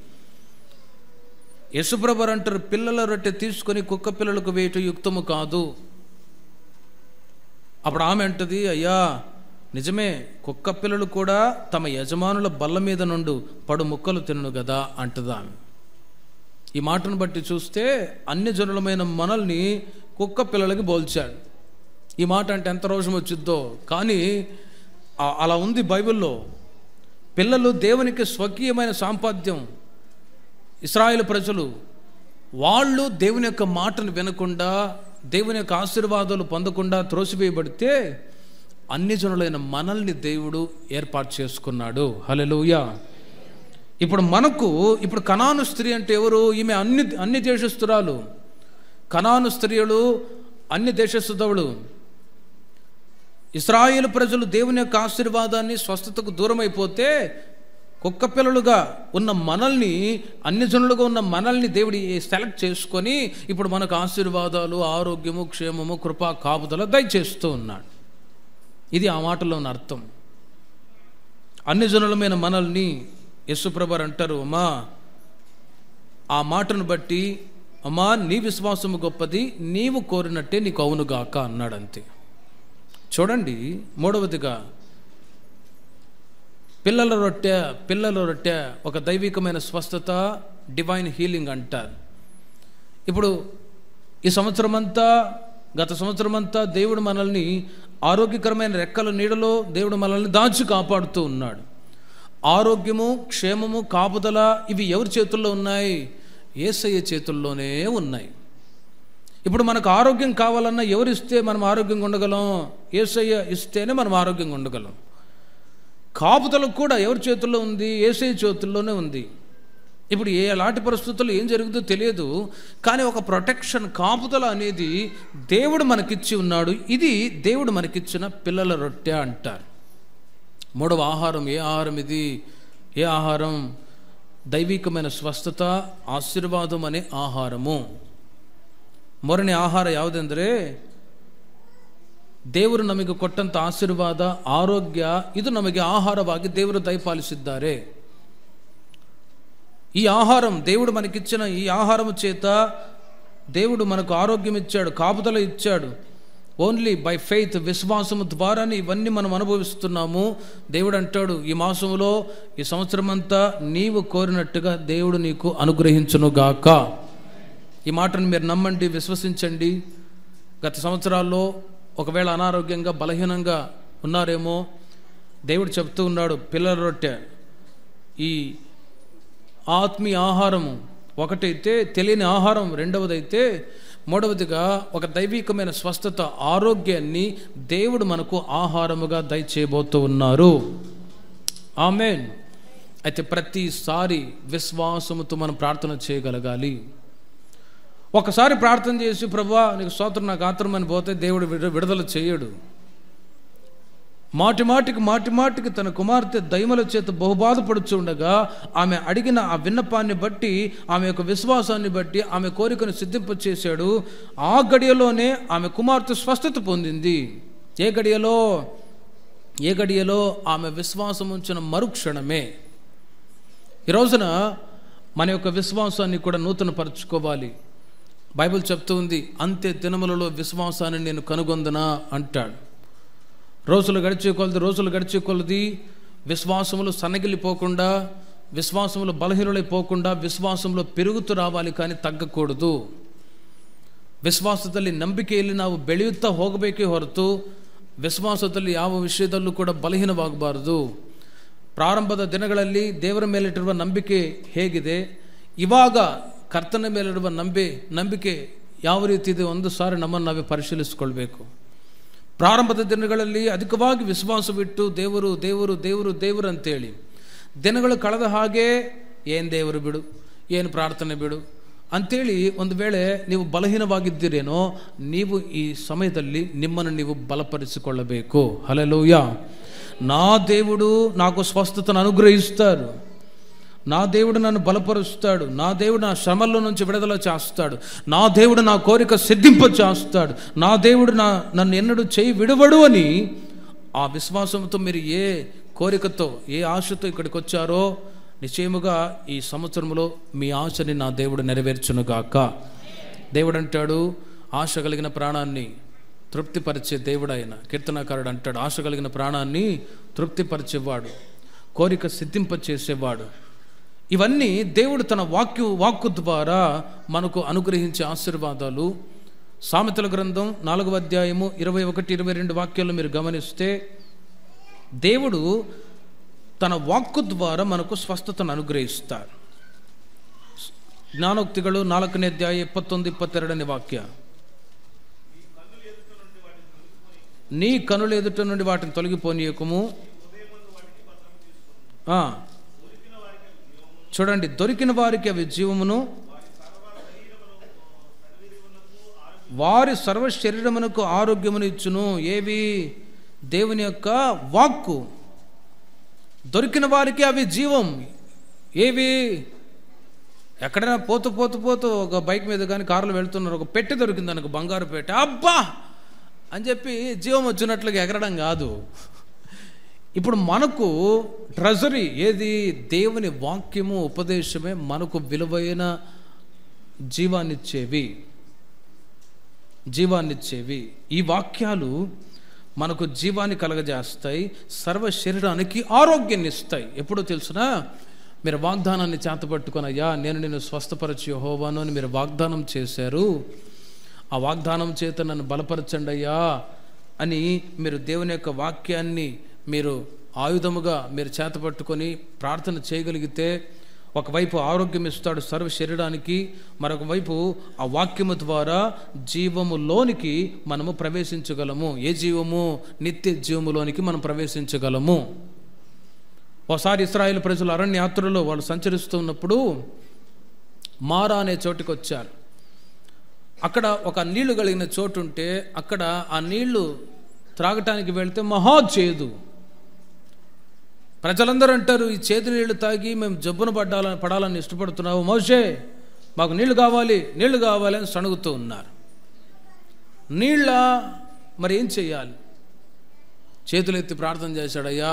యశుప్రభర్ అంటారు పిల్లల రొట్టె తీసుకొని కుక్క పిల్లలకు వేయటం యుక్తము కాదు అప్పుడు ఆమె అంటది అయ్యా నిజమే కుక్క పిల్లలు కూడా తమ యజమానుల బల్ల మీద నుండి పడు ముక్కలు తినను కదా అంటది ఆమె ఈ మాటను బట్టి చూస్తే అన్ని జనులమైన మనల్ని కుక్క పిల్లలకి పోల్చాడు ఈ మాట అంటే ఎంత రోషం వచ్చిద్దో కానీ ఆ- అలా ఉంది బైబిల్లో పిల్లలు దేవునికి స్వకీయమైన సాంపాద్యం ఇస్రాయేల్ ప్రజలు వాళ్ళు దేవుని యొక్క మాటను వినకుండా దేవుని యొక్క ఆశీర్వాదాలు పొందకుండా త్రోసివేయబడితే అన్ని జనులైన మనల్ని దేవుడు ఏర్పాటు చేసుకున్నాడు హల్లెలూయా ఇప్పుడు మనకు ఇప్పుడు కనాను స్త్రీ అంటే ఎవరు ఈమె అన్ని అన్ని దేశస్తురాలు కనాను స్త్రీలు అన్ని దేశస్తుదవులు ఇస్రాయేల్ ప్రజలు దేవుని యొక్క ఆశీర్వాదాన్ని స్వస్థతకు దూరం అయిపోతే కుక్క పిల్లలుగా ఉన్న మనల్ని అన్ని జనులుగా ఉన్న మనల్ని దేవుడి సెలెక్ట్ చేసుకొని ఇప్పుడు మనకు ఆశీర్వాదాలు ఆరోగ్యము క్షేమము కృపా కాపుదల దయచేస్తూ ఉన్నాడు ఇది ఆ మాటలో ఉన్న అర్థం అన్ని జనులమైన మనల్ని యశుప్రభర్ అంటారు అమ్మా ఆ మాటను బట్టి అమ్మా నీ విశ్వాసము గొప్పది నీవు కోరినట్టే నీకు అవునుగాక అన్నాడు అంతే చూడండి మూడవదిగా పిల్లల రొట్టె పిల్లల రొట్టె ఒక దైవికమైన స్వస్థత డివైన్ హీలింగ్ అంటారు ఇప్పుడు ఈ సంవత్సరం అంతా గత సంవత్సరం అంతా దేవుడు మనల్ని ఆరోగ్యకరమైన రెక్కల నీడలో దేవుడు మనల్ని దాచి కాపాడుతూ ఉన్నాడు ఆరోగ్యము క్షేమము కాపుదల ఇవి ఎవరి చేతుల్లో ఉన్నాయి ఏసయ్య చేతుల్లోనే ఉన్నాయి ఇప్పుడు మనకు ఆరోగ్యం కావాలన్నా ఎవరు ఇస్తే మనం ఆరోగ్యంగా ఉండగలం ఏసయ్య ఇస్తేనే మనం ఆరోగ్యంగా ఉండగలం కాపుదలకు కూడా ఎవరి చేతుల్లో ఉంది ఏసయ్య చేతుల్లోనే ఉంది ఇప్పుడు ఏ ఎలాంటి పరిస్థితుల్లో ఏం జరుగుతుందో తెలియదు కానీ ఒక ప్రొటెక్షన్ కాపుదల అనేది దేవుడు మనకిచ్చి ఉన్నాడు ఇది దేవుడు మనకిచ్చిన పిల్లల రొట్టె అంటారు మూడవ ఆహారం ఏ ఆహారం ఇది ఏ ఆహారం ದೈವಿಕమైన ಸ್ವಸ್ಥತ ಆಶೀರ್ವಾದಂ ಅನೆ ಆಹಾರము ಮೂರನೇ ಆಹಾರ ಯಾವುದೆಂದರೆ ದೇವರು ನಮಗೆ ಕೊಟ್ಟಂಥ ಆಶೀರ್ವಾದ ಆರೋಗ್ಯ ಇದು ನಮಗೆ ಆಹಾರವಾಗಿ ದೇವರು ದಯಪಾಲಿಸಿದ್ದಾರೆ ఈ ఆహారం దేవుడు మనకిచ్చిన ఈ ఆహారము చేత దేవుడు మనకు ఆరోగ్యం ఇచ్చాడు కాపుదల ఇచ్చాడు ఓన్లీ బై ఫెయిత్ విశ్వాసము ద్వారానే ఇవన్నీ మనం అనుభవిస్తున్నాము దేవుడు అంటాడు ఈ మాసములో ఈ సంవత్సరం అంతా నీవు కోరినట్టుగా దేవుడు నీకు అనుగ్రహించునుగాక ఈ మాటను మీరు నమ్మండి విశ్వసించండి గత సంవత్సరాల్లో ఒకవేళ అనారోగ్యంగా బలహీనంగా ఉన్నారేమో దేవుడు చెప్తూ ఉన్నాడు పిల్లల రొట్టె ఈ ఆత్మీయ ఆహారము ఒకటైతే తెలియని ఆహారం రెండవదైతే మూడవదిగా ఒక దైవికమైన స్వస్థత ఆరోగ్యాన్ని దేవుడు మనకు ఆహారముగా దయచేయబోతూ ఉన్నారు ఆమెన్ అయితే ప్రతిసారి విశ్వాసముతో మనం ప్రార్థన చేయగలగాలి ఒకసారి ప్రార్థన చేసి ప్రభా నీకు స్తోత్రం నాకు ఆత్రమని పోతే దేవుడు విడు- విడుదల చేయడు మాటి మాటికి మాటి మాటికి తన కుమార్తె దైమల చేత బహుబాధపడుచు ఉండగా ఆమె అడిగిన ఆ విన్నపాన్ని బట్టి ఆమె యొక్క విశ్వాసాన్ని బట్టి ఆమె కోరికను సిద్ధింపచేశాడు ఆ గడియలోనే ఆమె కుమార్తె స్వస్థత పొందింది ఏ గడియలో ఏ గడియలో ఆమె విశ్వాసం ఉంచిన మరుక్షణమే ఈ రోజున మన యొక్క విశ్వాసాన్ని కూడా నూతనపరచుకోవాలి బైబిల్ చెప్తూ ఉంది అంతే దినములలో విశ్వాసాన్ని నేను కనుగొందనా అంటాడు రోజులు గడిచే కొలది రోజులు గడిచే కొలది విశ్వాసములు సన్నగిల్లిపోకుండా విశ్వాసములు బలహీనులైపోకుండా విశ్వాసంలో పెరుగుతూ రావాలి కానీ తగ్గకూడదు ವಿಶ್ವಾಸದಲ್ಲಿ ನಂಬಿಕೆಯಲ್ಲಿ ನಾವು ಬೆಳೆಯುತ್ತಾ ಹೋಗಬೇಕೇ ಹೊರತು ವಿಶ್ವಾಸದಲ್ಲಿ ಯಾವ ವಿಷಯದಲ್ಲೂ ಕೂಡ ಬಲಹೀನವಾಗಬಾರದು ಪ್ರಾರಂಭದ ದಿನಗಳಲ್ಲಿ ದೇವರ ಮೇಲಿಟ್ಟಿರುವ ನಂಬಿಕೆ ಹೇಗಿದೆ ಇವಾಗ ಕರ್ತನ ಮೇಲಿರುವ ನಂಬಿ ನಂಬಿಕೆ ಯಾವ ರೀತಿ ಇದೆ ಒಂದು ಸಾರಿ ನಮ್ಮನ್ನು ನಾವೇ ಪರಿಶೀಲಿಸಿಕೊಳ್ಬೇಕು ಪ್ರಾರಂಭದ ದಿನಗಳಲ್ಲಿ ಅಧಿಕವಾಗಿ ವಿಶ್ವಾಸವಿಟ್ಟು ದೇವರು ದೇವರು ದೇವರು ದೇವರು ಅಂತೇಳಿ ದಿನಗಳು ಕಳೆದ ಹಾಗೆ ಏನು ದೇವರು ಬಿಡು ಏನು ಪ್ರಾರ್ಥನೆ ಬಿಡು ಅಂಥೇಳಿ ಒಂದು ವೇಳೆ ನೀವು ಬಲಹೀನವಾಗಿದ್ದೀರೇನೋ ನೀವು ಈ సమయದಲ್ಲಿ నిమ్మను ನೀವು బలపరుచుకొల్లಬೇಕು హల్లెలూయా నా దేవుడు నాకు స్వస్థతను అనుగ్రహిస్తాడు నా దేవుడు నన్ను బలపరుస్తాడు నా దేవుడు నా శ్రమల్లో నుంచి విడుదల చేస్తాడు నా దేవుడు నా కోరిక సిద్ధింప చేస్తాడు నా దేవుడు నా నన్ను ఎన్నడూ చేయి విడవడు అని ఆ విశ్వాసంతో మీరు ఏ కోరికతో ఏ ఆశతో ఇక్కడికి వచ్చారో నిశ్చయముగా ఈ సంవత్సరంలో మీ ఆశని నా దేవుడు నెరవేర్చునుగాక దేవుడు అంటాడు ఆశ కలిగిన ప్రాణాన్ని తృప్తిపరిచే దేవుడు ఆయన కీర్తనాకారుడు అంటాడు ఆశ కలిగిన ప్రాణాన్ని తృప్తిపరిచేవాడు కోరిక సిద్ధింప చేసేవాడు ఇవన్నీ దేవుడు తన వాక్యు వాక్కు ద్వారా మనకు అనుగ్రహించే ఆశీర్వాదాలు సామెతల గ్రంథం నాలుగవ అధ్యాయము ఇరవై ఒకటి ఇరవై రెండు వాక్యాలు మీరు గమనిస్తే దేవుడు తన వాక్కు ద్వారా మనకు స్వస్థతను అనుగ్రహిస్తారు ಜ್ಞಾನೋಕ್ತಿಗಳು ನಾಲ್ಕನೇ ಅಧ್ಯಾಯ ಇಪ್ಪತ್ತೊಂದು ಇಪ್ಪತ್ತೆರಡನೇ ವಾಕ್ಯ నీ కనుల ఎదుట నుండి వాటిని తొలగిపోనీయకము ఆ. చూడండి దొరికిన వారికి అవి జీవమును వారి సర్వ శరీరమునకు ఆరోగ్యమును ఇచ్చును ఏవి దేవుని యొక్క వాక్కు దొరికిన వారికి అవి జీవం ఏవి ఎక్కడైనా పోతూ పోతూ పోతూ ఒక బైక్ మీద కానీ కారులో వెళ్తున్నారు ఒక పెట్టె దొరికింది అనుకో బంగారు పెట్టె అబ్బా అని చెప్పి జీవం వచ్చినట్లుగా ఎగరడం కాదు ఇప్పుడు మనకు ట్రెజరీ ఏది దేవుని వాక్యము ఉపదేశమే మనకు విలువైన జీవాన్నిచ్చేవి జీవాన్నిచ్చేవి ఈ వాక్యాలు మనకు జీవాన్ని కలగజేస్తాయి సర్వ శరీరానికి ఆరోగ్యాన్ని ఇస్తాయి ఎప్పుడో తెలుసునా మీరు వాగ్దానాన్ని చేతపట్టుకొని అయ్యా నేను నిన్ను స్వస్థపరచి హోవాను అని మీరు వాగ్దానం చేశారు ఆ వాగ్దానం చేత నన్ను బలపరచండి అయ్యా అని మీరు దేవుని యొక్క వాక్యాన్ని మీరు ఆయుధముగా మీరు చేతపట్టుకొని ప్రార్థన చేయగలిగితే ఒకవైపు ఆరోగ్యం ఇస్తాడు సర్వ శరీరానికి మరొక వైపు ఆ వాక్యము ద్వారా జీవములోనికి మనము ప్రవేశించగలము ఏ జీవము నిత్య జీవములోనికి మనం ప్రవేశించగలము ఒకసారి ఇస్రాయేల్ ప్రజలు అరణ్య యాత్రలో వాళ్ళు సంచరిస్తున్నప్పుడు మారా అనే చోటుకి వచ్చారు అక్కడ ఒక నీళ్లు కలిగిన చోటు ఉంటే అక్కడ ఆ నీళ్లు త్రాగటానికి వెళ్తే మహా చేదు ప్రజలందరూ అంటారు ఈ చేతి నీళ్లు తాగి మేము జబ్బును పడ్డాలని పడాలని ఇష్టపడుతున్నావు మోషే మాకు నీళ్లు కావాలి నీళ్లు కావాలి అని సణుగుతూ ఉన్నారు నీళ్ళ మరి ఏం చెయ్యాలి చేతులు ఎత్తి ప్రార్థన చేశాడయ్యా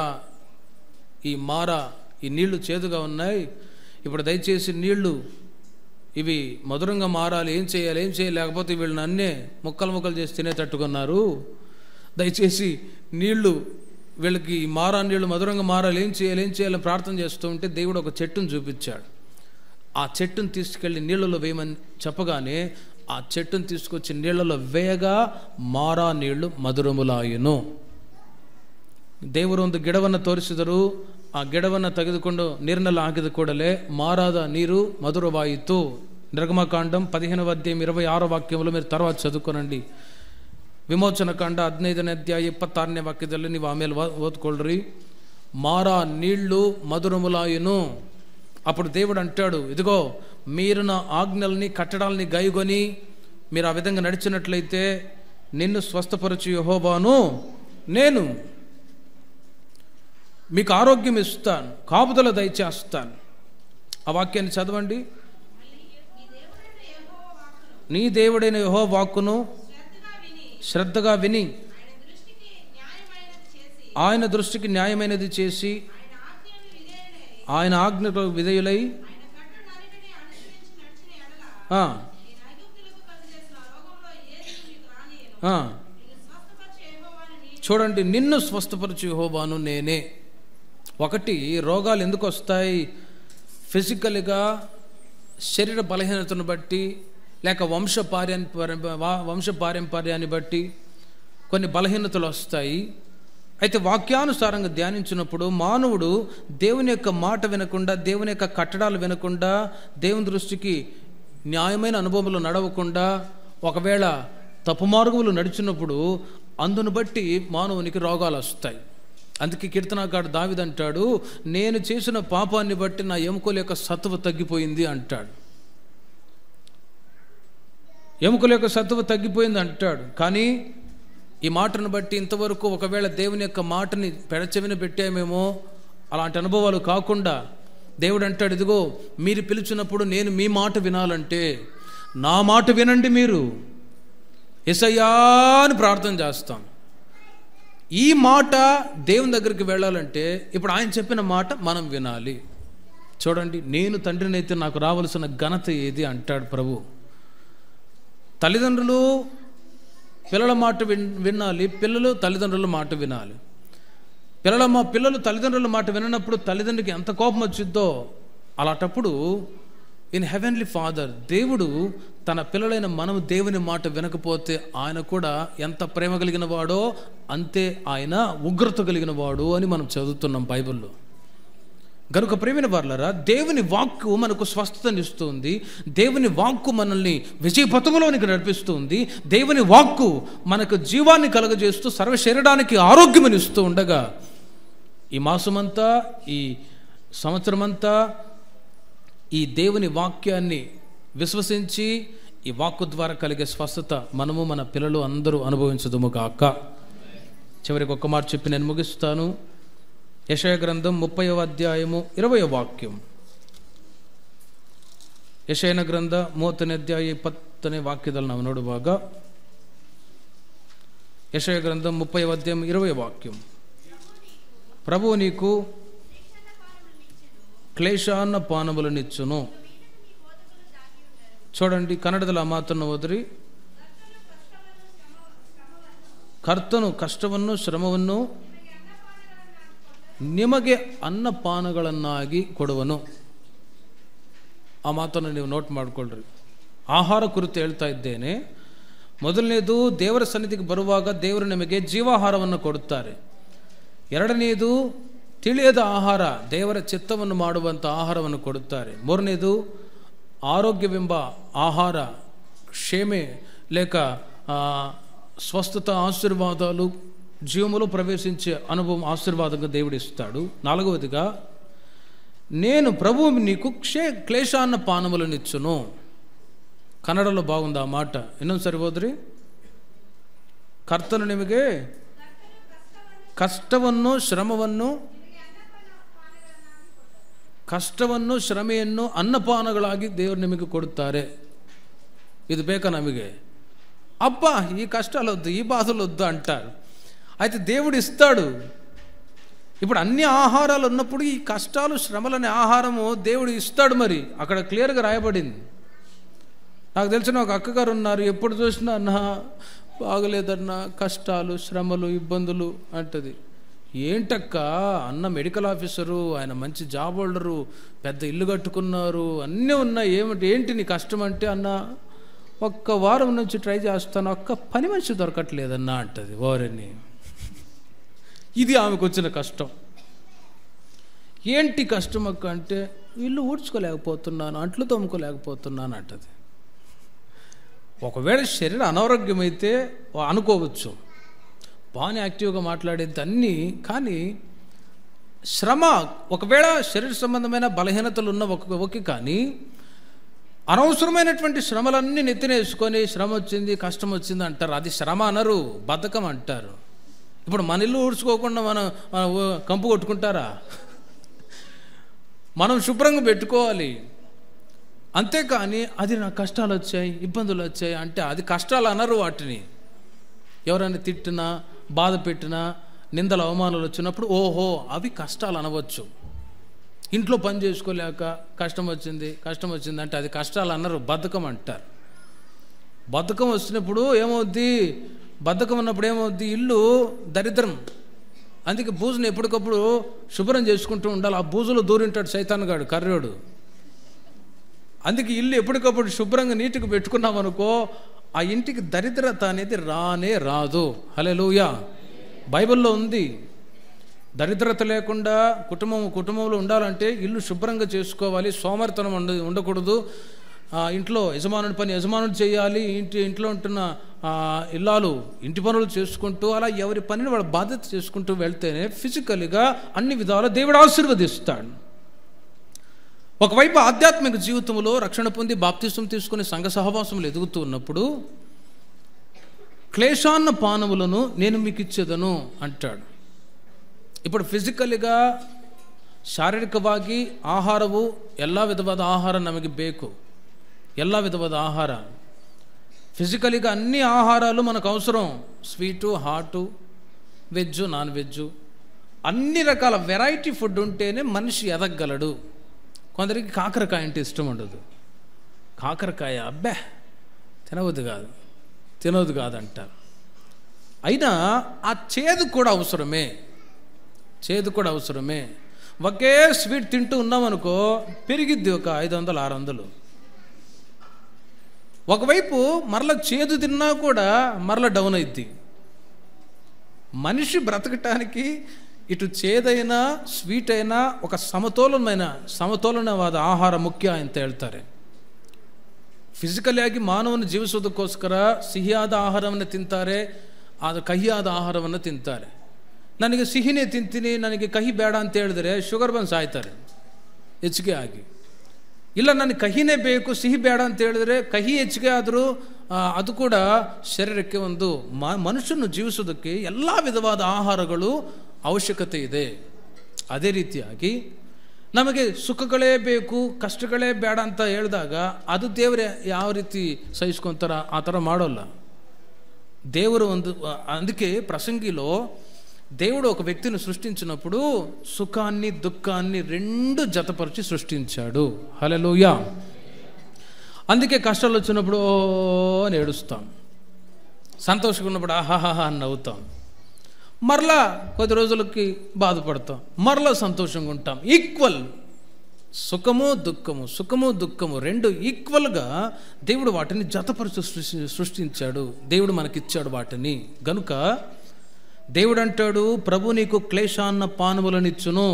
ఈ మార ఈ నీళ్లు చేదుగా ఉన్నాయి ఇప్పుడు దయచేసి నీళ్లు ఇవి మధురంగా మారాలి ఏం చేయాలి ఏం చేయాలి లేకపోతే వీళ్ళు నన్నే ముక్కలు ముక్కలు చేసి తినేటట్టుకున్నారు దయచేసి నీళ్లు వీళ్ళకి ఈ మారా నీళ్లు మధురంగా మారాలి ఏం చేయాలి ఏం చేయాలని ప్రార్థన చేస్తూ ఉంటే దేవుడు ఒక చెట్టును చూపించాడు ఆ చెట్టును తీసుకెళ్ళి నీళ్ళలో వేయమని చెప్పగానే ఆ చెట్టును తీసుకొచ్చి నీళ్ళలో వేయగా మారా నీళ్లు మధురములాయును ದೇವರೊಂದು ಗಿಡವನ್ನು ತೋರಿಸಿದರು ಆ ಗಿಡವನ್ನು ತೆಗೆದುಕೊಂಡು ನೀರಿನಲ್ಲಿ ಹಾಕಿದ ಕೂಡಲೇ ಮಾರಾದ ನೀರು మధురవాయితు నిర్గమకాండం పదిహేనవ అధ్యాయం ఇరవై ఆరో వాక్యములు మీరు తర్వాత చదువుకోనండి విమోచన కాండ ಹದಿನೈದನೇ ಅಧ್ಯಾಯ ಇಪ್ಪತ್ತಾರನೇ ವಾಕ್ಯದಲ್ಲಿ ನೀವು ಆಮೇಲೆ ಓ- ಓದ್ಕೊಳ್ರಿ మారా నీళ్లు మధురములాయును అప్పుడు దేవుడు అంటాడు ఇదిగో మీరు నా ఆజ్ఞల్ని కట్టడాల్ని గైగొని మీరు ఆ విధంగా నడిచినట్లయితే నిన్ను స్వస్థపరచు యహోబాను నేను మీకు ఆరోగ్యం ఇస్తాను కాపుదల దయచేస్తాను ఆ వాక్యాన్ని చదవండి నీ దేవుడైన యహో వాక్కును శ్రద్ధగా విని ఆయన దృష్టికి న్యాయమైనది చేసి ఆయన ఆజ్ఞకు విధేయులై ఆ, ఆ. చూడండి నిన్ను స్వస్థపరచు యెహోవాను నేనే ఒకటి రోగాలు ఎందుకు వస్తాయి ఫిజికల్గా శరీర బలహీనతను బట్టి లేక వంశ పార్యం వంశ పారంపర్యాన్ని బట్టి కొన్ని బలహీనతలు వస్తాయి అయితే వాక్యానుసారంగా ధ్యానించినప్పుడు మానవుడు దేవుని యొక్క మాట వినకుండా దేవుని యొక్క కట్టడాలు వినకుండా దేవుని దృష్టికి న్యాయమైన అనుభవంలో నడవకుండా ఒకవేళ తప్పు మార్గములు నడిచినప్పుడు అందును బట్టి మానవునికి రోగాలు వస్తాయి అందుకే కీర్తనాకాడు దావిదంటాడు నేను చేసిన పాపాన్ని బట్టి నా ఎముకల యొక్క సత్వ తగ్గిపోయింది అంటాడు ఎముకల యొక్క సత్వ తగ్గిపోయింది అంటాడు కానీ ఈ మాటను బట్టి ఇంతవరకు ఒకవేళ దేవుని యొక్క మాటని పెడచెవిన పెట్టామేమో అలాంటి అనుభవాలు కాకుండా దేవుడు అంటాడు ఇదిగో మీరు పిలిచినప్పుడు నేను మీ మాట వినాలంటే నా మాట వినండి మీరు ఎసయ్యా అని ప్రార్థన చేస్తాం ఈ మాట దేవుని దగ్గరికి వెళ్ళాలంటే ఇప్పుడు ఆయన చెప్పిన మాట మనం వినాలి చూడండి నేను తండ్రినైతే నాకు రావాల్సిన ఘనత ఏది అంటాడు ప్రభు తల్లిదండ్రులు పిల్లల మాట విన్ వినాలి పిల్లలు తల్లిదండ్రుల మాట వినాలి పిల్లల మా పిల్లలు తల్లిదండ్రుల మాట వినప్పుడు తల్లిదండ్రికి ఎంత కోపం వచ్చిద్దో అలాంటప్పుడు ఇన్ హెవెన్లీ ఫాదర్ దేవుడు తన పిల్లలైన మనం దేవుని మాట వినకపోతే ఆయన కూడా ఎంత ప్రేమ కలిగిన వాడో అంతే ఆయన ఉగ్రత కలిగిన వాడు అని మనం చదువుతున్నాం బైబిల్లో గనుక ప్రేమిన వార్లరా దేవుని వాక్కు మనకు స్వస్థతనిస్తుంది దేవుని వాక్కు మనల్ని విజయపథంలోనికి నడిపిస్తుంది దేవుని వాక్కు మనకు జీవాన్ని కలగజేస్తూ సర్వ శరీరానికి ఆరోగ్యమనిస్తూ ఉండగా ఈ మాసమంతా ఈ సంవత్సరమంతా ఈ దేవుని వాక్యాన్ని విశ్వసించి ఈ వాక్కు ద్వారా కలిగే స్వస్థత మనము మన పిల్లలు అందరూ అనుభవించదుము కాక చివరికి ఒక్క మాట చెప్పి నేను ముగిస్తాను యశయ గ్రంథం ముప్పైవ అధ్యాయము ఇరవై వాక్యం ಯಶಯನ ಗ್ರಂಥ ಮೂವತ್ತನೇ ಅಧ್ಯಾಯ ಇಪ್ಪತ್ತನೇ ವಾಕ್ಯದಲ್ಲಿ ನಾವು ನೋಡುವಾಗ ಯಶಯ ಗ್ರಂಥ ಮುಪ್ಪೈ ಅಧ್ಯಾಯ ಇರವೈ ವಾಕ್ಯಂ ప్రభు నీకు క్లేశాన్న పానములనిచ్చును చూడండి కన్నಡದಲ್ಲಿ ಆ ಮಾತನ್ನು ಓದ್ರಿ ಕರ್ತನು ಕಷ್ಟವನ್ನು ಶ್ರಮವನ್ನು ನಿಮಗೆ ಅನ್ನಪಾನಗಳನ್ನಾಗಿ ಕೊಡುವನು ಆ ಮಾತನ್ನು ನೀವು ನೋಟ್ ಮಾಡಿಕೊಳ್ಳ್ರಿ ಆಹಾರ ಕುರಿತು ಹೇಳ್ತಾ ಇದ್ದೇನೆ ಮೊದಲನೇದು ದೇವರ ಸನ್ನಿಧಿಗೆ ಬರುವಾಗ ದೇವರು ನಿಮಗೆ ಜೀವಾಹಾರವನ್ನು ಕೊಡುತ್ತಾರೆ ಎರಡನೆಯದು ತಿಳಿಯದ ಆಹಾರ ದೇವರ ಚಿತ್ತವನ್ನು ಮಾಡುವಂಥ ಆಹಾರವನ್ನು ಕೊಡುತ್ತಾರೆ ಮೂರನೇದು ఆరోగ్యವೆಂಬ ఆహార క్షేమే లేక ఆ, స్వస్థత ఆశీర్వాదాలు జీవములో ప్రవేశించే అనుభవం ఆశీర్వాదంగా దేవుడు ఇస్తాడు నాలుగవదిగా నేను ప్రభువు నీకు క్షే క్లేశాన్న పానములనిచ్చును ಕನ್ನಡలో ಬಾಗುಂದ ಆ ಮಾಟ ಇನ್ನೊಂದು ಸರಿ ಹೋದ್ರಿ ಕರ್ತನು ನಿಮಗೆ ಕಷ್ಟವನ್ನು ಶ್ರಮವನ್ನು ಕಷ್ಟವನ್ನು ಶ್ರಮೆಯನ್ನು ಅನ್ನಪಾನಗಳಾಗಿ ದೇವರು ನಿಮಗೆ ಕೊಡುತ್ತಾರೆ ఇది ಬೇಕಾ ನಮಗೆ అబ్బా ఈ కష్టాలు వద్దు ఈ బాధలు వద్దు అంటారు అయితే దేవుడు ఇస్తాడు ఇప్పుడు అన్ని ఆహారాలు ఉన్నప్పుడు ఈ కష్టాలు శ్రమలనే ఆహారము దేవుడు ఇస్తాడు మరి అక్కడ క్లియర్గా రాయబడింది నాకు తెలిసిన ఒక అక్కగారు ఉన్నారు ఎప్పుడు చూసినా అన్న బాగలేదన్నా కష్టాలు శ్రమలు ఇబ్బందులు అంటది ఏంటక్క అన్న మెడికల్ ఆఫీసరు ఆయన మంచి జాబ్ హోల్డరు పెద్ద ఇల్లు కట్టుకున్నారు అన్నీ ఉన్నాయి ఏమిటి ఏంటి నీ కష్టం అంటే అన్న ఒక్క వారం నుంచి ట్రై చేస్తాను ఒక్క పని మనిషి దొరకట్లేదన్నా అంటది ఓరని ఇది ఆమెకు వచ్చిన కష్టం ఏంటి కష్టం అక్క అంటే ఇల్లు ఊడ్చుకోలేకపోతున్నాను అంట్లు తోముకోలేకపోతున్నాను అంటది ఒకవేళ శరీర అనారోగ్యమైతే అనుకోవచ్చు బాగానే యాక్టివ్గా మాట్లాడేది అన్నీ కానీ శ్రమ ఒకవేళ శరీర సంబంధమైన బలహీనతలు ఉన్న ఒక ఓకే కానీ అనవసరమైనటువంటి శ్రమలన్నీ నెత్తినేసుకొని శ్రమ వచ్చింది కష్టం వచ్చింది అంటారు అది శ్రమ అనరు బద్ధకం అంటారు ఇప్పుడు మన ఇల్లు ఊడ్చుకోకుండా మనం మనం ఓ- కంపు కొట్టుకుంటారా మనం శుభ్రంగా పెట్టుకోవాలి అంతేకాని అది నాకు కష్టాలు వచ్చాయి ఇబ్బందులు వచ్చాయి అంటే అది కష్టాలు అనరు వాటిని ఎవరైనా తిట్టినా బాధ పెట్టినా నిందలు అవమానాలు వచ్చినప్పుడు ఓహో అవి కష్టాలు అనవచ్చు ఇంట్లో పని చేసుకోలేక కష్టం వచ్చింది కష్టం వచ్చింది అంటే అది కష్టాలు అన్నారు బద్ధకం అంటారు బద్ధకం వచ్చినప్పుడు ఏమవుద్ది బద్ధకం ఉన్నప్పుడు ఏమవుద్ది ఇల్లు దరిద్రం అందుకే బూజుని ఎప్పటికప్పుడు శుభ్రం చేసుకుంటూ ఉండాలి ఆ బూజులో దూరింటాడు సైతాన్ గాడు కర్రోడు అందుకే ఇల్లు ఎప్పటికప్పుడు శుభ్రంగా నీట్గా పెట్టుకున్నాం అనుకో ఆ ఇంటికి దరిద్రత అనేది రానే రాదు హలెలూయా బైబిల్లో ఉంది దరిద్రత లేకుండా కుటుంబం కుటుంబంలో ఉండాలంటే ఇల్లు శుభ్రంగా చేసుకోవాలి సోమరితనం ఉండ ఉండకూడదు ఆ, ఇంట్లో యజమానుడి పని యజమానుడు చేయాలి ఇంటి ఇంట్లో ఉంటున్న ఆ, ఇల్లాలు ఇంటి పనులు చేసుకుంటూ అలా ఎవరి పనిని వాళ్ళ బాధ్యత చేసుకుంటూ వెళ్తేనే ఫిజికల్గా అన్ని విధాల దేవుడు ఆశీర్వదిస్తాడు ఒకవైపు ఆధ్యాత్మిక జీవితంలో రక్షణ పొంది బాప్తిసం తీసుకుని సంఘ సహవాసములు ఎదుగుతూ ఉన్నప్పుడు క్లేశాన్న పానములను నేను మీకు ఇచ్చేదను అంటాడు ఇప్పుడు ಫಿಸಿಕಲಿಗ ಶಾರೀರಿಕವಾಗಿ ಆಹಾರವು ಎಲ್ಲ ವಿಧವಾದ ಆಹಾರ ನಮಗೆ ಬೇಕು ಎಲ್ಲ ವಿಧವಾದ ಆಹಾರ ఫిజికల్గా అన్ని ఆహారాలు మనకు అవసరం sweet hot veg non veg అన్ని రకాల వెరైటీ ఫుడ్ ఉంటేనే మనిషి ఎదగగలడు కొందరికి కాకరకాయ అంటే ఇష్టం ఉండదు కాకరకాయ అబ్బే తినవద్దు కాదు తినవద్దు కాదంటారు అయినా ఆ చేదు కూడా అవసరమే చేదు కూడా అవసరమే ఒకే స్వీట్ తింటూ ఉన్నామనుకో పెరిగిద్ది ఒక ఐదు వందలు ఆరు వందలు ఒకవైపు మరల చేదు తిన్నా కూడా మరల డౌన్ అయిద్ది మనిషి బ్రతకటానికి ఇటు చేదైనా స్వీట్ అయినా ఒక ಸಮತೋಲನమైన ಸಮತೋಲನವಾದ ಆಹಾರ ಮುಖ್ಯ ಅಂತ ಹೇಳ್ತಾರೆ ಫಿಸಿಕಲಿ ಆಗಿ ಮಾನವನ ಜೀವಿಸೋದಕ್ಕೋಸ್ಕರ ಸಿಹಿಯಾದ ಆಹಾರವನ್ನು ತಿಂತಾರೆ ಆದ ಕಹಿಯಾದ ಆಹಾರವನ್ನು ತಿಂತಾರೆ ನನಗೆ ಸಿಹಿನೇ ತಿಂತೀನಿ ನನಗೆ ಕಹಿ ಬೇಡ ಅಂತ ಹೇಳಿದ್ರೆ ಶುಗರ್ ಬಂದು ಸಾಯ್ತಾರೆ ಹೆಚ್ಚಿಗೆ ಆಗಿ ಇಲ್ಲ ನನಗೆ ಕಹಿನೇ ಬೇಕು ಸಿಹಿ ಬೇಡ ಅಂತ ಹೇಳಿದ್ರೆ ಕಹಿ ಹೆಚ್ಚಿಗೆ ಆದರೂ ಅದು ಕೂಡ ಶರೀರಕ್ಕೆ ಒಂದು ಮ ಮನುಷ್ಯನು ಜೀವಿಸೋದಕ್ಕೆ ಎಲ್ಲ ವಿಧವಾದ ಆಹಾರಗಳು ಅವಶ್ಯಕತೆ ಇದೆ ಅದೇ ರೀತಿಯಾಗಿ ನಮಗೆ ಸುಖಗಳೇ ಬೇಕು ಕಷ್ಟಗಳೇ ಬೇಡ ಅಂತ ಹೇಳಿದಾಗ ಅದು ದೇವರೇ ಯಾವ ರೀತಿ ಸಹಿಸ್ಕೊಂತಾರ ಆ ಥರ ಮಾಡೋಲ್ಲ దేవుడు ಒಂದು అందుకే ప్రసంగిలో దేవుడు ఒక వ్యక్తిని సృష్టించినప్పుడు సుఖాన్ని దుఃఖాన్ని రెండు జతపరిచి సృష్టించాడు హలలోయ అందుకే కష్టాలు వచ్చినప్పుడు "ఓ" అని ఏడుస్తాం సంతోషంగా ఉన్నప్పుడు ఆహాహా అని నవ్వుతాం మరలా కొద్ది రోజులకి బాధపడతాం మరలా సంతోషంగా ఉంటాం ఈక్వల్ సుఖము దుఃఖము సుఖము దుఃఖము రెండు ఈక్వల్గా దేవుడు వాటిని జతపరిచి సృష్టి సృష్టించాడు దేవుడు మనకిచ్చాడు వాటిని గనుక దేవుడు అంటాడు ప్రభు నీకు క్లేశాన్న పానములనిచ్చును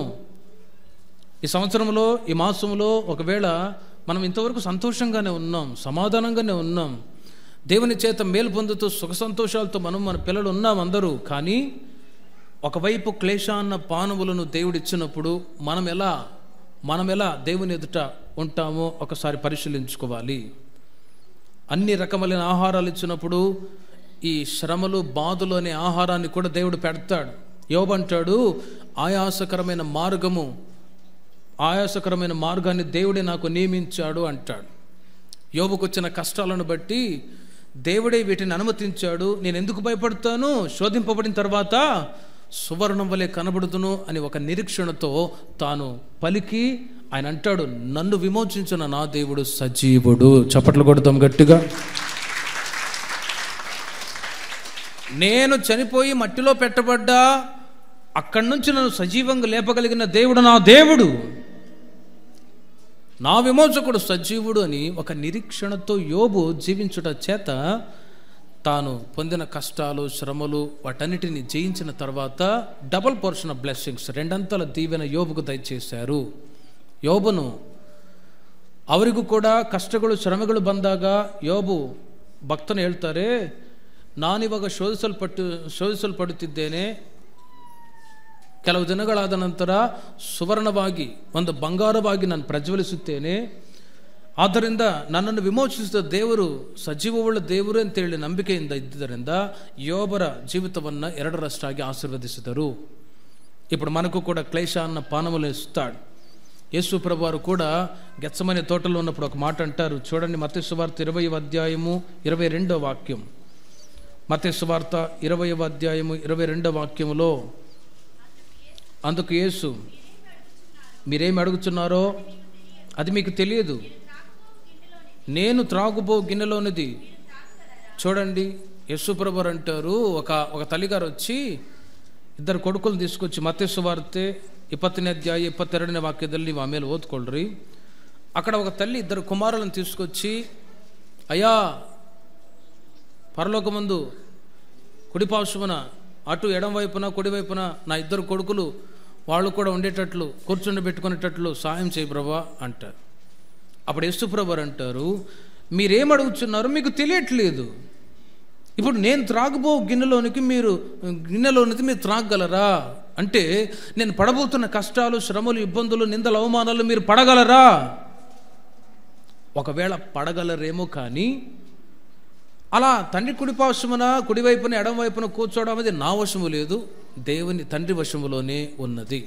ఈ సంవత్సరంలో ఈ మాసంలో ఒకవేళ మనం ఇంతవరకు సంతోషంగానే ఉన్నాం సమాధానంగానే ఉన్నాం దేవుని చేత మేలు పొందుతూ సుఖ సంతోషాలతో మనం మన పిల్లలు ఉన్నాం అందరూ కానీ ఒకవైపు క్లేశాన్న పానములను దేవుడిచ్చినప్పుడు మనం ఎలా మనం ఎలా దేవుని ఎదుట ఉంటామో ఒకసారి పరిశీలించుకోవాలి అన్ని రకములైన ఆహారాలు ఇచ్చినప్పుడు ఈ శ్రమలు బాధలు అనే ఆహారాన్ని కూడా దేవుడు పెడతాడు యోబంటాడు ఆయాసకరమైన మార్గము ఆయాసకరమైన మార్గాన్ని దేవుడే నాకు నియమించాడు అంటాడు యోబుకు వచ్చిన కష్టాలను బట్టి దేవుడే వీటిని అనుమతించాడు నేను ఎందుకు భయపడతాను శోధింపబడిన తర్వాత సువర్ణం వలె కనబడుతును అని ఒక నిరీక్షణతో తాను పలికి ఆయన అంటాడు నన్ను విమోచించిన నా దేవుడు సజీవుడు చప్పట్లు కొడతాం గట్టిగా నేను చనిపోయి మట్టిలో పెట్టబడ్డా అక్కడి నుంచి నన్ను సజీవంగా లేపగలిగిన దేవుడు నా దేవుడు నా విమోచకుడు సజీవుడు అని ఒక నిరీక్షణతో యోబు జీవించుట చేత తాను పొందిన కష్టాలు శ్రమలు వాటన్నిటిని జయించిన తర్వాత డబల్ పోర్షన్ ఆఫ్ బ్లెస్సింగ్స్ రెండంతల దీవెన యోబుకు దయచేశారు యోబును ಅವರಿಗೂ ಕೂಡ ಕಷ್ಟಗಳು ಶ್ರಮೆಗಳು ಬಂದಾಗ ಯೋಬು ಭಕ್ತನು ಹೇಳ್ತಾರೆ ನಾನಿವಾಗ ಶೋಧಿಸಲ್ಪಟ್ಟು ಶೋಧಿಸಲ್ಪಡುತ್ತಿದ್ದೇನೆ ಕೆಲವು ದಿನಗಳಾದ ನಂತರ ಸುವರ್ಣವಾಗಿ ಒಂದು ಬಂಗಾರವಾಗಿ ನಾನು ಪ್ರಜ್ವಲಿಸುತ್ತೇನೆ ಆದ್ದರಿಂದ ನನ್ನನ್ನು ವಿಮೋಚಿಸಿದ ದೇವರು ಸಜೀವವುಳ್ಳ ದೇವರು ಅಂತೇಳಿ ನಂಬಿಕೆಯಿಂದ ಇದ್ದುದರಿಂದ ಯೋಬರ ಜೀವಿತವನ್ನು ಎರಡರಷ್ಟಾಗಿ ఆశీర్వదిಸಿದರು ఇప్పుడు మనకు కూడా క్లేశాన్న పానములు ఇస్తాడు యేసు ప్రభు వారు కూడా గెచ్చమనే తోటలో ఉన్నప్పుడు ఒక మాట అంటారు చూడండి మత్స్య సువార్త ఇరవై అధ్యాయము ఇరవై రెండో వాక్యం మత్స్య సువార్త ఇరవై అధ్యాయము ఇరవై రెండో వాక్యములో అందుకు యేసు మీరేమి అడుగుతున్నారో అది మీకు తెలియదు నేను త్రాగుబో గిన్నెలోనిది చూడండి యశుప్రభర్ అంటారు ఒక ఒక తల్లిగారు వచ్చి ಇಬ್ಬರು ಕೊಡುಕಲು తీసుకొచ్చి ಮತ್ತೆಸು ವಾರ್ತೆ ಇಪ್ಪತ್ತನೇ ಅಧ್ಯಾಯ ಇಪ್ಪತ್ತೆರಡನೇ ವಾಕ್ಯದಲ್ಲಿ ನೀವು ಆಮೇಲೆ ಓದ್ಕೊಳ್ರಿ అక్కడ ఒక తల్లి ఇద్దరు కుమారులను తీసుకొచ్చి అయ్యా పరలోకమందు కుడిపార్శ్వన అటు ఎడం వైపున కుడివైపున నా ఇద్దరు కొడుకులు వాళ్ళు కూడా ఉండేటట్లు కూర్చుండి పెట్టుకునేటట్లు సాయం చేయి బ్రవ్వా అంటారు అప్పుడు యేసుప్రభు అంటారు మీరేం అడుగుతున్నారు మీకు తెలియట్లేదు ఇప్పుడు నేను త్రాగబో గిన్నెలోనికి మీరు గిన్నెలోనికి మీరు త్రాగగలరా అంటే నేను పడబోతున్న కష్టాలు శ్రమలు ఇబ్బందులు నిందలు అవమానాలు మీరు పడగలరా ఒకవేళ పడగలరేమో కానీ అలా తండ్రి కుడిపాశమున కుడివైపున ఎడమవైపున కూర్చోవడం అనేది నా వశము లేదు దేవుని తండ్రి వశములోనే ఉన్నది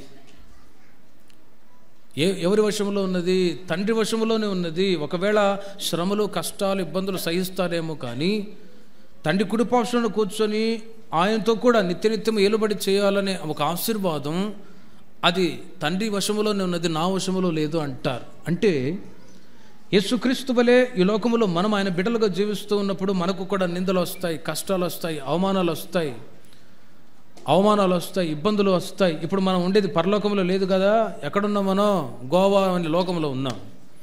ఏ ఎవరి వశంలో ఉన్నది తండ్రి వశములోనే ఉన్నది ఒకవేళ శ్రమలు కష్టాలు ఇబ్బందులు సహిస్తారేమో కానీ తండ్రి కుడిపాక్షంలో కూర్చొని ఆయనతో కూడా నిత్యనిత్యం ఏలుబడి చేయాలనే ఒక ఆశీర్వాదం అది తండ్రి వశములోనే ఉన్నది నా వశములో లేదు అంటారు అంటే యేసుక్రీస్తు వలె ఈ లోకములో మనం ఆయన బిడ్డలుగా జీవిస్తూ ఉన్నప్పుడు మనకు కూడా నిందలు వస్తాయి కష్టాలు వస్తాయి అవమానాలు వస్తాయి అవమానాలు వస్తాయి ఇబ్బందులు వస్తాయి ఇప్పుడు మనం ఉండేది పరలోకంలో లేదు కదా ఎక్కడున్నాం మనం గోవా అనే లోకంలో ఉన్నాం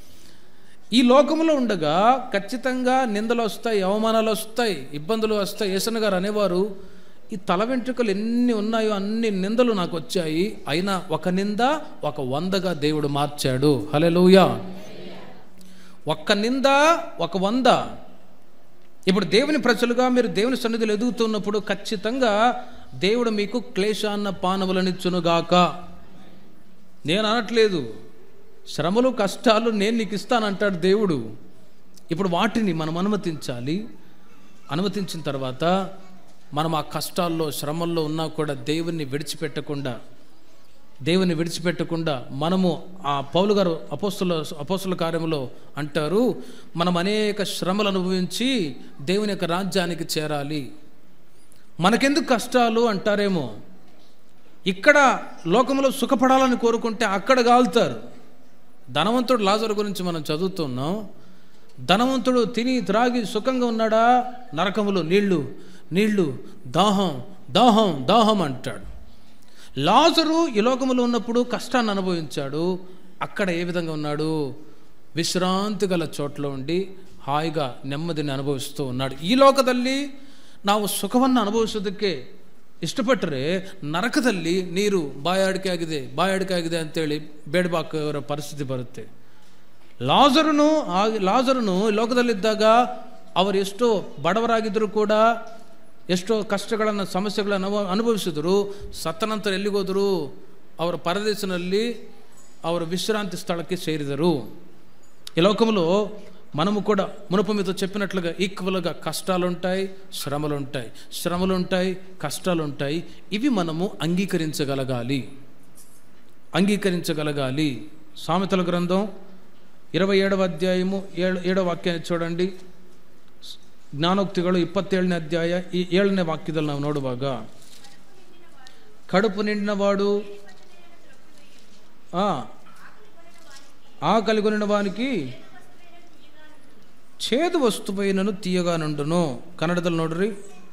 ఈ లోకంలో ఉండగా ఖచ్చితంగా నిందలు వస్తాయి అవమానాలు వస్తాయి ఇబ్బందులు వస్తాయి యేసన్న గారు అనేవారు ఈ తల వెంట్రుకలు ఎన్ని ఉన్నాయో అన్ని నిందలు నాకు వచ్చాయి అయినా ఒక నింద ఒక వందగా దేవుడు మార్చాడు హలెలూయా ఒక్క నింద ఒక వంద ఇప్పుడు దేవుని ప్రజలుగా మీరు దేవుని సన్నిధిలో ఎదుగుతున్నప్పుడు ఖచ్చితంగా దేవుడు మీకు క్లేశాన్న పానములనిచ్చునుగాక నేను అనట్లేదు శ్రమలు కష్టాలు నేను నీకు ఇస్తానంటాడు దేవుడు ఇప్పుడు వాటిని మనం అనుమతించాలి అనుమతించిన తర్వాత మనం ఆ కష్టాల్లో శ్రమల్లో ఉన్నా కూడా దేవుణ్ణి విడిచిపెట్టకుండా దేవుని విడిచిపెట్టకుండా మనము ఆ పౌలు గారు అపోస్తుల అపోస్తుల కార్యంలో అంటారు మనం అనేక శ్రమలు అనుభవించి దేవుని యొక్క రాజ్యానికి చేరాలి మనకెందుకు కష్టాలు అంటారేమో ఇక్కడ లోకంలో సుఖపడాలని కోరుకుంటే అక్కడ కాలుతారు ధనవంతుడు లాజరు గురించి మనం చదువుతున్నాం ధనవంతుడు తిని త్రాగి సుఖంగా ఉన్నాడా నరకములో నీళ్లు నీళ్లు దాహం దాహం దాహం అంటాడు లాజరు ఈ లోకములో ఉన్నప్పుడు కష్టాన్ని అనుభవించాడు అక్కడ ఏ విధంగా ఉన్నాడు విశ్రాంతి గల చోట్ల ఉండి హాయిగా నెమ్మదిని అనుభవిస్తూ ఉన్నాడు ಈ ಲೋಕದಲ್ಲಿ ನಾವು ಸುಖವನ್ನು ಅನುಭವಿಸೋದಕ್ಕೆ ಇಷ್ಟಪಟ್ಟರೆ ನರಕದಲ್ಲಿ ನೀರು ಬಾಯಾಡಿಕೆ ಆಗಿದೆ ಬಾಯಾಡಿಕೆ ಆಗಿದೆ ಅಂತೇಳಿ ಬೇಡಬಾಕವರ ಪರಿಸ್ಥಿತಿ ಬರುತ್ತೆ ಲಾಜರನು ಆ ಲಾಜರನು ಈ ಲೋಕದಲ್ಲಿದ್ದಾಗ ಅವರು ಎಷ್ಟೋ ಬಡವರಾಗಿದ್ದರೂ ಕೂಡ ಎಷ್ಟೋ ಕಷ್ಟಗಳನ್ನು ಸಮಸ್ಯೆಗಳನ್ನು ಅನುಭವ ಅನುಭವಿಸಿದರು ಸತ್ತ ನಂತರ ಎಲ್ಲಿಗೋದರು ಅವರ ಪರದೇಶನಲ್ಲಿ ಅವರ ವಿಶ್ರಾಂತಿ ಸ್ಥಳಕ್ಕೆ ಸೇರಿದರು ఈ లోకంలో మనము కూడా మునుపు మీతో చెప్పినట్లుగా ఈక్వల్గా కష్టాలు ఉంటాయి శ్రమలు ఉంటాయి శ్రమలు ఉంటాయి కష్టాలు ఉంటాయి ఇవి మనము అంగీకరించగలగాలి అంగీకరించగలగాలి సామెతల గ్రంథం ಇರವೈ ಏಳವ ಅಧ್ಯಾಯము ಏಳು ಏಳವ ವಾಕ್ಯ చూడండి ಜ್ಞಾನೋಕ್ತಿಗಳು ಇಪ್ಪತ್ತೇಳನೇ ಅಧ್ಯಾಯ ಈ ಏಳನೇ ವಾಕ್ಯದಲ್ಲಿ ನಾವು ನೋಡುವಾಗ ಕಡುಪು ನಿಂಡಿನವಾಡು ಆ ఆకలి కొనిన వానికి చేదు వస్తువైనను తీయగా నుండును ಕನ್ನಡದಲ್ಲಿ ನೋಡ್ರಿ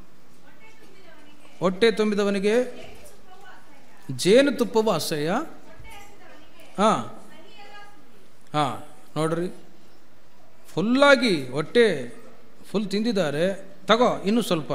ಹೊಟ್ಟೆ ತುಂಬಿದವನಿಗೆ ಜೇನುತುಪ್ಪವು ಅಸಹ್ಯ ಹಾಂ ಹಾಂ ನೋಡ್ರಿ ಫುಲ್ಲಾಗಿ ಹೊಟ್ಟೆ ಫುಲ್ ತಿಂದಿದ್ದಾರೆ ತಗೋ ಇನ್ನೂ ಸ್ವಲ್ಪ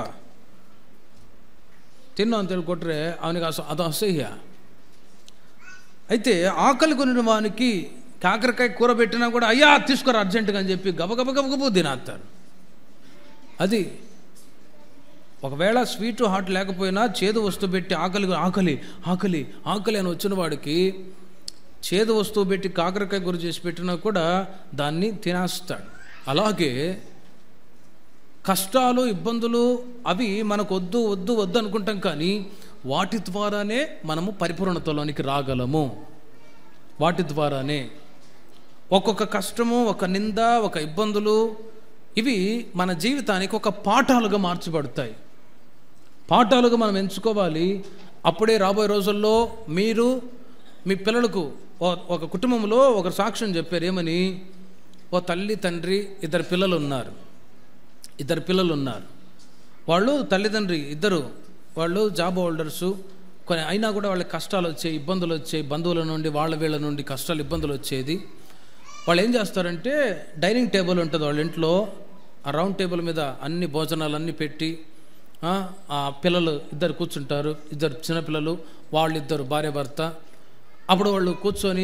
ತಿನ್ನು ಅಂತೇಳಿ ಕೊಟ್ಟರೆ ಅವನಿಗೆ ಅಸ ಅದು ಅಸಹ್ಯ అయితే ఆకలి కొనిన వానికి కాకరకాయ కూర పెట్టినా కూడా అయ్యా తీసుకురా అర్జెంటుగా అని చెప్పి గబగబ గబగబు తినేస్తారు అది ఒకవేళ స్వీట్ హాట్ లేకపోయినా చేదు వస్తువు పెట్టి ఆకలి ఆకలి ఆకలి ఆకలి అని వచ్చిన వాడికి చేదు వస్తువు పెట్టి కాకరకాయ కూర చేసి పెట్టినా కూడా దాన్ని తినేస్తాడు అలాగే కష్టాలు ఇబ్బందులు అవి మనకు వద్దు వద్దు వద్దు అనుకుంటాం కానీ వాటి ద్వారానే మనము పరిపూర్ణతలోనికి రాగలము వాటి ద్వారానే ఒక్కొక్క కష్టము ఒక నింద ఒక ఇబ్బందులు ఇవి మన జీవితానికి ఒక పాఠాలుగా మార్చబడతాయి పాఠాలుగా మనం ఎంచుకోవాలి అప్పుడే రాబోయే రోజుల్లో మీరు మీ పిల్లలకు ఓ- ఒక కుటుంబంలో ఒక సాక్ష్యం చెప్పారు ఏమని ఓ తల్లి తండ్రి ఇద్దరు పిల్లలు ఉన్నారు ఇద్దరు పిల్లలు ఉన్నారు వాళ్ళు తల్లిదండ్రి ఇద్దరు వాళ్ళు జాబ్ హోల్డర్సు కొన్ని అయినా కూడా వాళ్ళకి కష్టాలు వచ్చాయి ఇబ్బందులు వచ్చాయి బంధువుల నుండి వాళ్ళ వీళ్ళ నుండి కష్టాలు ఇబ్బందులు వచ్చేది వాళ్ళు ఏం చేస్తారంటే డైనింగ్ టేబుల్ ఉంటుంది వాళ్ళ ఇంట్లో ఆ రౌండ్ టేబుల్ మీద అన్ని భోజనాలు అన్నీ పెట్టి ఆ, ఆ పిల్లలు ఇద్దరు కూర్చుంటారు ఇద్దరు చిన్నపిల్లలు వాళ్ళిద్దరు భార్య భర్త అప్పుడు వాళ్ళు కూర్చొని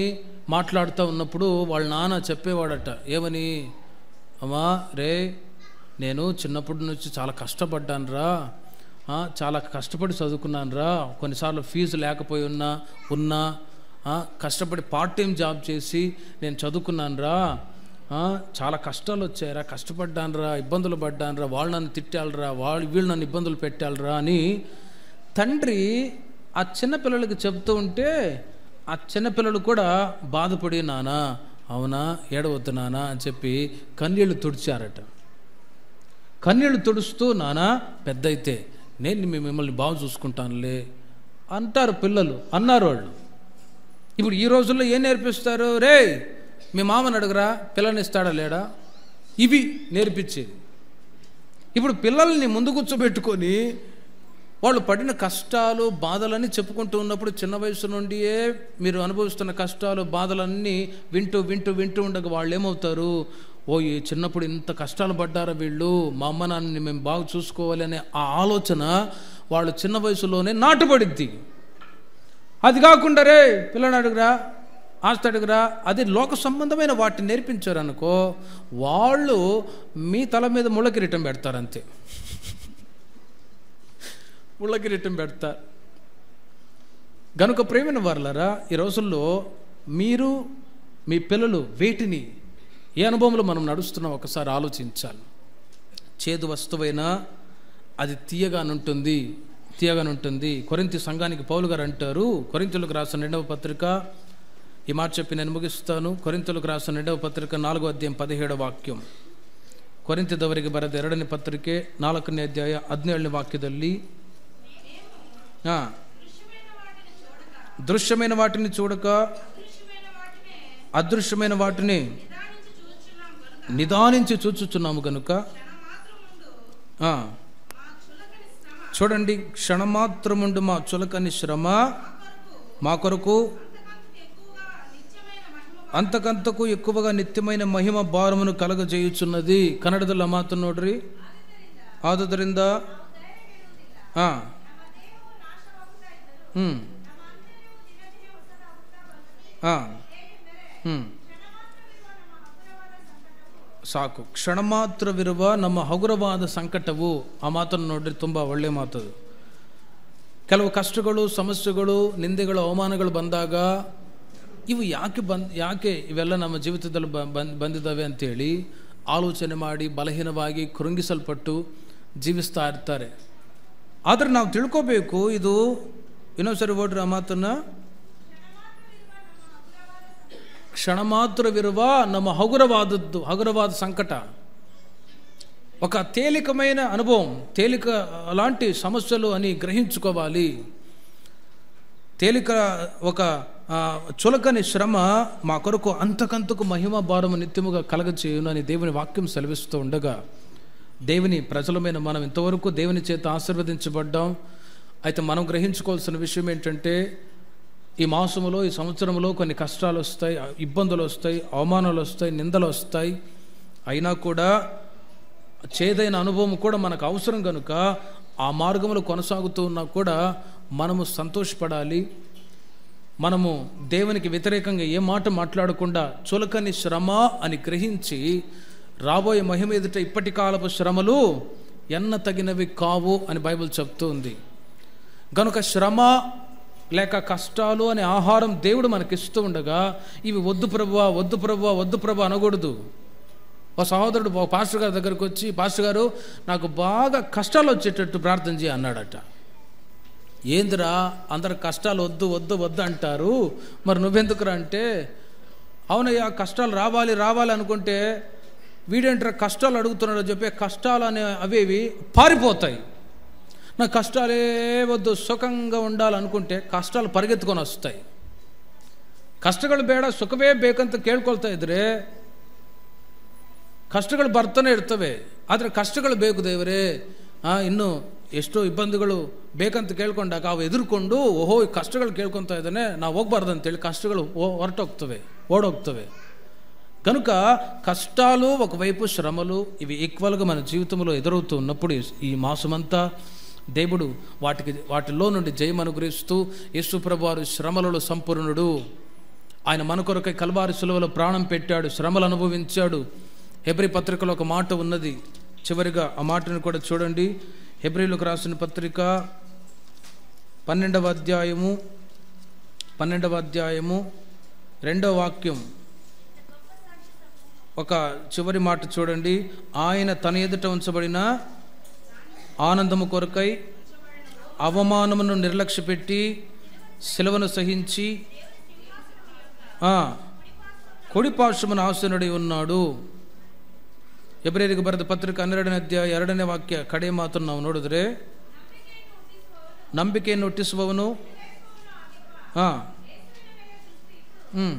మాట్లాడుతూ ఉన్నప్పుడు వాళ్ళ నాన్న చెప్పేవాడట ఏమని అమ్మా రే నేను చిన్నప్పటి నుంచి చాలా కష్టపడ్డాను రా చాలా కష్టపడి చదువుకున్నాను రా కొన్నిసార్లు ఫీజు లేకపోయి ఉన్నా ఉన్నా ఆ, కష్టపడి పార్ట్ టైం జాబ్ చేసి నేను చదువుకున్నాను రా ఆ, చాలా కష్టాలు వచ్చాయరా కష్టపడ్డాను రా ఇబ్బందులు పడ్డాను రా వాళ్ళు నన్ను తిట్టాలరా వాళ్ళు వీళ్ళు నన్ను ఇబ్బందులు పెట్టాలరా అని తండ్రి ఆ చిన్నపిల్లలకి చెప్తూ ఉంటే ఆ చిన్నపిల్లలు కూడా బాధపడి నానా అవునా ఏడవద్దు నానా అని చెప్పి కన్నీళ్లు తుడిచారట కన్నీళ్లు తుడుస్తూ నానా పెద్ద అయితే నేను మీ- మిమ్మల్ని బాగా చూసుకుంటానులే అంటారు పిల్లలు అన్నారు వాళ్ళు ఇప్పుడు ఈ రోజుల్లో ఏం నేర్పిస్తారు రే మీ మామని అడుగురా పిల్లని ఇస్తాడా లేడా ఇవి నేర్పించేది ఇప్పుడు పిల్లల్ని ముందు కూర్చోబెట్టుకొని వాళ్ళు పడిన కష్టాలు బాధలన్నీ చెప్పుకుంటూ ఉన్నప్పుడు చిన్న వయసు నుండియే మీరు అనుభవిస్తున్న కష్టాలు బాధలన్నీ వింటూ వింటూ వింటూ ఉండగా వాళ్ళు ఏమవుతారు ఓ ఈ చిన్నప్పుడు ఇంత కష్టాలు పడ్డారా వీళ్ళు మా అమ్మ నాన్నని మేము బాగా చూసుకోవాలి అనే ఆ ఆలోచన వాళ్ళు చిన్న వయసులోనే నాటుబడిద్ది అది కాకుండా రే పిల్లని అడుగురా ఆస్తి అడుగురా అది లోక సంబంధమైన వాటిని నేర్పించారు అనుకో వాళ్ళు మీ తల మీద ముళ్ళ కిరీటం పెడతారు అంతే ముళ్ళ కిరీటం పెడతారు గనుక ప్రేమైన వారులరా ఈ రోజుల్లో మీరు మీ పిల్లలు వేటిని ఏ అనుభవంలో మనం నడుస్తున్నాం ఒకసారి ఆలోచించాలి చేదు వస్తువైనా అది తీయగానుంటుంది తీయగానుంటుంది కొరింతి సంఘానికి పౌలు గారు అంటారు కొరింతులకు రాసిన రెండవ పత్రిక ఈ మాట చెప్పి నేను ముగిస్తాను కొరింతులకు రాసిన రెండవ పత్రిక నాలుగో అధ్యాయం పదిహేడవ వాక్యం ಕೊರಿಂತಿದವರಿಗೆ ಬರೆದ ಎರಡನೇ ಪತ್ರಿಕೆ ನಾಲ್ಕನೇ ಅಧ್ಯಾಯ ಹದಿನೇಳನೇ ವಾಕ್ಯದಲ್ಲಿ ಹಾ దృశ్యమైన వాటిని చూడక అదృశ్యమైన వాటిని నిదానించి చూచుచున్నాము గనుక ఆ, చూడండి క్షణమాత్రముండు మా చులకని శ్రమ మా కొరకు అంతకంతకు ఎక్కువగా నిత్యమైన మహిమ భారమును కలగజేయుచున్నది కన్నಡದಲ್ಲಿ ಮಾತು ನೋಡ್ರಿ ಆದುದರಿಂದ ಆ ಹ್ಮ್ ಆ ಹ್ಮ್ ಸಾಕು ಕ್ಷಣ ಮಾತ್ರವಿರುವ ನಮ್ಮ ಹಗುರವಾದ ಸಂಕಟವು ಆ ಮಾತನ್ನು ನೋಡ್ರಿ ತುಂಬ ಒಳ್ಳೆ ಮಾತದು ಕೆಲವು ಕಷ್ಟಗಳು ಸಮಸ್ಯೆಗಳು ನಿಂದೆಗಳು ಅವಮಾನಗಳು ಬಂದಾಗ ಇವು ಯಾಕೆ ಬಂದ್ ಯಾಕೆ ಇವೆಲ್ಲ ನಮ್ಮ ಜೀವಿತದಲ್ಲಿ ಬ- ಬಂದ್ ಬಂದಿದ್ದಾವೆ ಅಂತೇಳಿ ಆಲೋಚನೆ ಮಾಡಿ ಬಲಹೀನವಾಗಿ ಕೃಂಗಿಸಲ್ಪಟ್ಟು ಜೀವಿಸ್ತಾ ಇರ್ತಾರೆ ಆದರೆ ನಾವು ತಿಳ್ಕೋಬೇಕು ಇದು ಇನ್ನೊಂದ್ಸರಿ ಓಡ್ರಿ ಆ ಮಾತನ್ನ ಕ್ಷಣ ಮಾತ್ರವಿರುವ ನಮ್ಮ ಹಗುರವಾದದ್ದು ಹಗುರವಾದ ಸಂಕಟ ఒక తేలికమైన అనుభవం తేలిక అలాంటి సమస్యలు అని గ్రహించుకోవాలి తేలిక ఒక ఆ, చులకని శ్రమ మా కొరకు అంతకంతకు మహిమ భారము నిత్యముగా కలగచేయును అని దేవుని వాక్యం సెలవిస్తూ ఉండగా దేవుని ప్రజలమైన మనం ఇంతవరకు దేవుని చేత ఆశీర్వదించబడ్డాం అయితే మనం గ్రహించుకోవాల్సిన విషయం ఏంటంటే ఈ మాసములో ఈ సంవత్సరంలో కొన్ని కష్టాలు వస్తాయి ఇబ్బందులు వస్తాయి అవమానాలు వస్తాయి నిందలు వస్తాయి అయినా కూడా చేదైన అనుభవం కూడా మనకు అవసరం కనుక ఆ మార్గంలో కొనసాగుతూ ఉన్నా కూడా మనము సంతోషపడాలి మనము దేవునికి వ్యతిరేకంగా ఏ మాట మాట్లాడకుండా చులకని శ్రమ అని గ్రహించి రాబోయే మహిమ ఎదుట ఇప్పటి కాలపు శ్రమలు ఎన్న తగినవి కావు అని బైబిల్ చెప్తూ ఉంది గనుక శ్రమ లేక కష్టాలు అనే ఆహారం దేవుడు మనకిస్తూ ఉండగా ఇవి వద్దు ప్రభువా వద్దు ప్రభువా వద్దు ప్రభు అనకూడదు ఒక సహోదరుడు ఒక పాస్టర్ గారి దగ్గరకు వచ్చి పాస్టర్ గారు నాకు బాగా కష్టాలు వచ్చేటట్టు ప్రార్థన చేయి అన్నాడట ఏందిరా అందరు కష్టాలు వద్దు వద్దు వద్దు అంటారు మరి నువ్వెందుకురా అంటే అవునయ్యా కష్టాలు రావాలి రావాలి అనుకుంటే వీడేంటారా కష్టాలు అడుగుతున్నాడు అని చెప్పి కష్టాలు అనే అవేవి పారిపోతాయి నా కష్టాలే వద్దు సుఖంగా ఉండాలనుకుంటే ಕಷ್ಟಾలు ಪರಿಗೆತ್ಕೊಂಡು ವಸ್ತಾయి ಕಷ್ಟಗಳು ಬೇಡ ಸುಖವೇ ಬೇಕಂತ ಕೇಳ್ಕೊಳ್ತಾ ಇದ್ರೆ ಕಷ್ಟಗಳು ಬರ್ತಾನೆ ಇರ್ತವೆ ಆದರೆ ಕಷ್ಟಗಳು ಬೇಕು ದೇವರೇ ಆ, ಇನ್ನು ಎಷ್ಟೋ ಇಬ್ಬಂದಿಗಳು ಬೇಕಂತ ಕೇಳ್ಕೊಂಡಾಗ ಅವು ಎದುರ್ಕೊಂಡು ಓಹೋ ಈ ಕಷ್ಟಗಳು ಕೇಳ್ಕೊತಾ ಇದ್ದಾನೆ ನಾವು ಹೋಗ್ಬಾರ್ದು ಅಂತೇಳಿ ಕಷ್ಟಗಳು ಓ- ಹೊರಟೋಗ್ತವೆ ಓಡೋಗ್ತವೆ కనుక కష్టాలు ఒకవైపు శ్రమలు ఇవి ఈక్వల్గా మన జీవితంలో ఎదురవుతూ ఉన్నప్పుడు ఈ- ఈ మాసమంతా దేవుడు వాటికి వాటిలో నుండి జయం అనుగ్రహిస్తూ యేసుప్రభు వారు శ్రమలలో సంపూర్ణుడు ఆయన మన కొరకై కల్వారి సులువలో ప్రాణం పెట్టాడు శ్రమలు అనుభవించాడు హెబ్రి పత్రికలో ఒక మాట ఉన్నది చివరిగా ఆ మాటను కూడా చూడండి హెబ్రిలకు రాసిన పత్రిక పన్నెండవ అధ్యాయము పన్నెండవ అధ్యాయము రెండవ వాక్యం ఒక చివరి మాట చూడండి ఆయన తన ఎదుట ఉంచబడిన ఆనందము కొరకై అవమానమును నిర్లక్ష్యపెట్టి శిలవను సహించి ఆ, కుడి పార్శ్వమున ఆసనుడై ఉన్నాడు ಎಬ್ರಿಯರಿಗೆ ಬರೆದ ಪತ್ರಿಕೆ ಹನ್ನೆರಡನೇ ಅಧ್ಯಾಯ ಎರಡನೇ ವಾಕ್ಯ ಕಡೆ ಮಾತನ್ನು ನಾವು ನೋಡಿದ್ರೆ ನಂಬಿಕೆಯನ್ನು ಹುಟ್ಟಿಸುವವನು ಹಾಂ ಹ್ಞೂ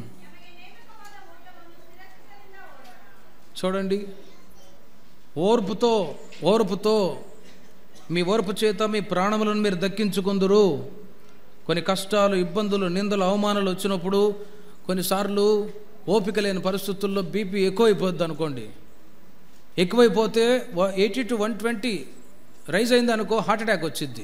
చూడండి ఓర్పుతో ఓర్పుతో మీ ఓర్పు చేత మీ ప్రాణములను మీరు దక్కించుకుందురు కొన్ని కష్టాలు ఇబ్బందులు నిందలు అవమానాలు వచ్చినప్పుడు కొన్నిసార్లు ఓపిక లేని పరిస్థితుల్లో బీపీ ఎక్కువైపోద్ది అనుకోండి ఎక్కువైపోతే eighty to one twenty rise అయింది అనుకో హార్ట్ అటాక్ వచ్చింది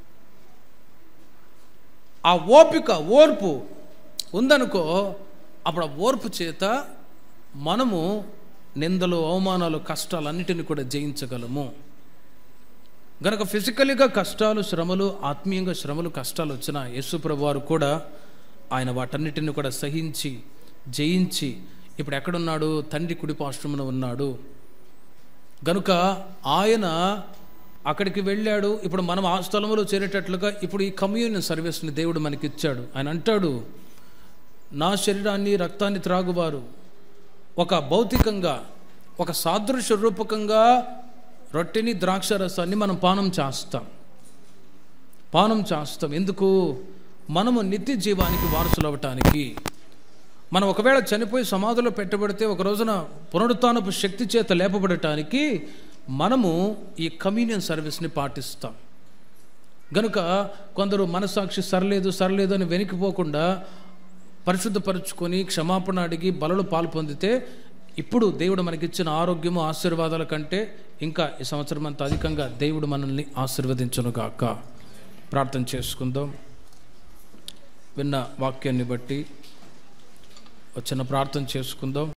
ఆ ఓపిక ఓర్పు ఉందనుకో అప్పుడు ఆ ఓర్పు చేత మనము నిందలు అవమానాలు కష్టాలన్నిటిని కూడా జయించగలము గనక ఫిజికల్గా కష్టాలు శ్రమలు ఆత్మీయంగా శ్రమలు కష్టాలు వచ్చిన యేసుప్రభు వారు కూడా ఆయన వాటన్నిటిని కూడా సహించి జయించి ఇప్పుడు ఎక్కడున్నాడు తండ్రి కుడిపాశ్రమున ఉన్నాడు గనుక ఆయన అక్కడికి వెళ్ళాడు ఇప్పుడు మనం ఆ స్థలంలో చేరేటట్లుగా ఇప్పుడు ఈ కమ్యూనియన్ సర్వీస్ని దేవుడు మనకి ఇచ్చాడు ఆయన అంటాడు నా శరీరాన్ని రక్తాన్ని త్రాగువారు ఒక భౌతికంగా ఒక సాదృశ్య రూపకంగా రొట్టెని ద్రాక్ష రసాన్ని మనం పానం చేస్తాం పానం చేస్తాం ఎందుకు మనము నిత్య జీవానికి వారసులు అవ్వటానికి మనం ఒకవేళ చనిపోయి సమాధిలో పెట్టబడితే ఒక రోజున పునరుత్నపు శక్తి చేత లేపబడటానికి మనము ఈ కమ్యూనియన్ సర్వీస్ని పాటిస్తాం గనుక కొందరు మనసాక్షి సరలేదు సరలేదు అని వెనికిపోకుండా పరిశుద్ధపరుచుకొని క్షమాపణ అడిగి బలలో పాలు పొందితే ఇప్పుడు దేవుడు మనకిచ్చిన ఆరోగ్యము ఆశీర్వాదాల కంటే ఇంకా ఈ సంవత్సరం అంత అధికంగా దేవుడు మనల్ని ఆశీర్వదించునుగాక ప్రార్థన చేసుకుందాం విన్న వాక్యాన్ని బట్టి వచ్చిన ప్రార్థన చేసుకుందాం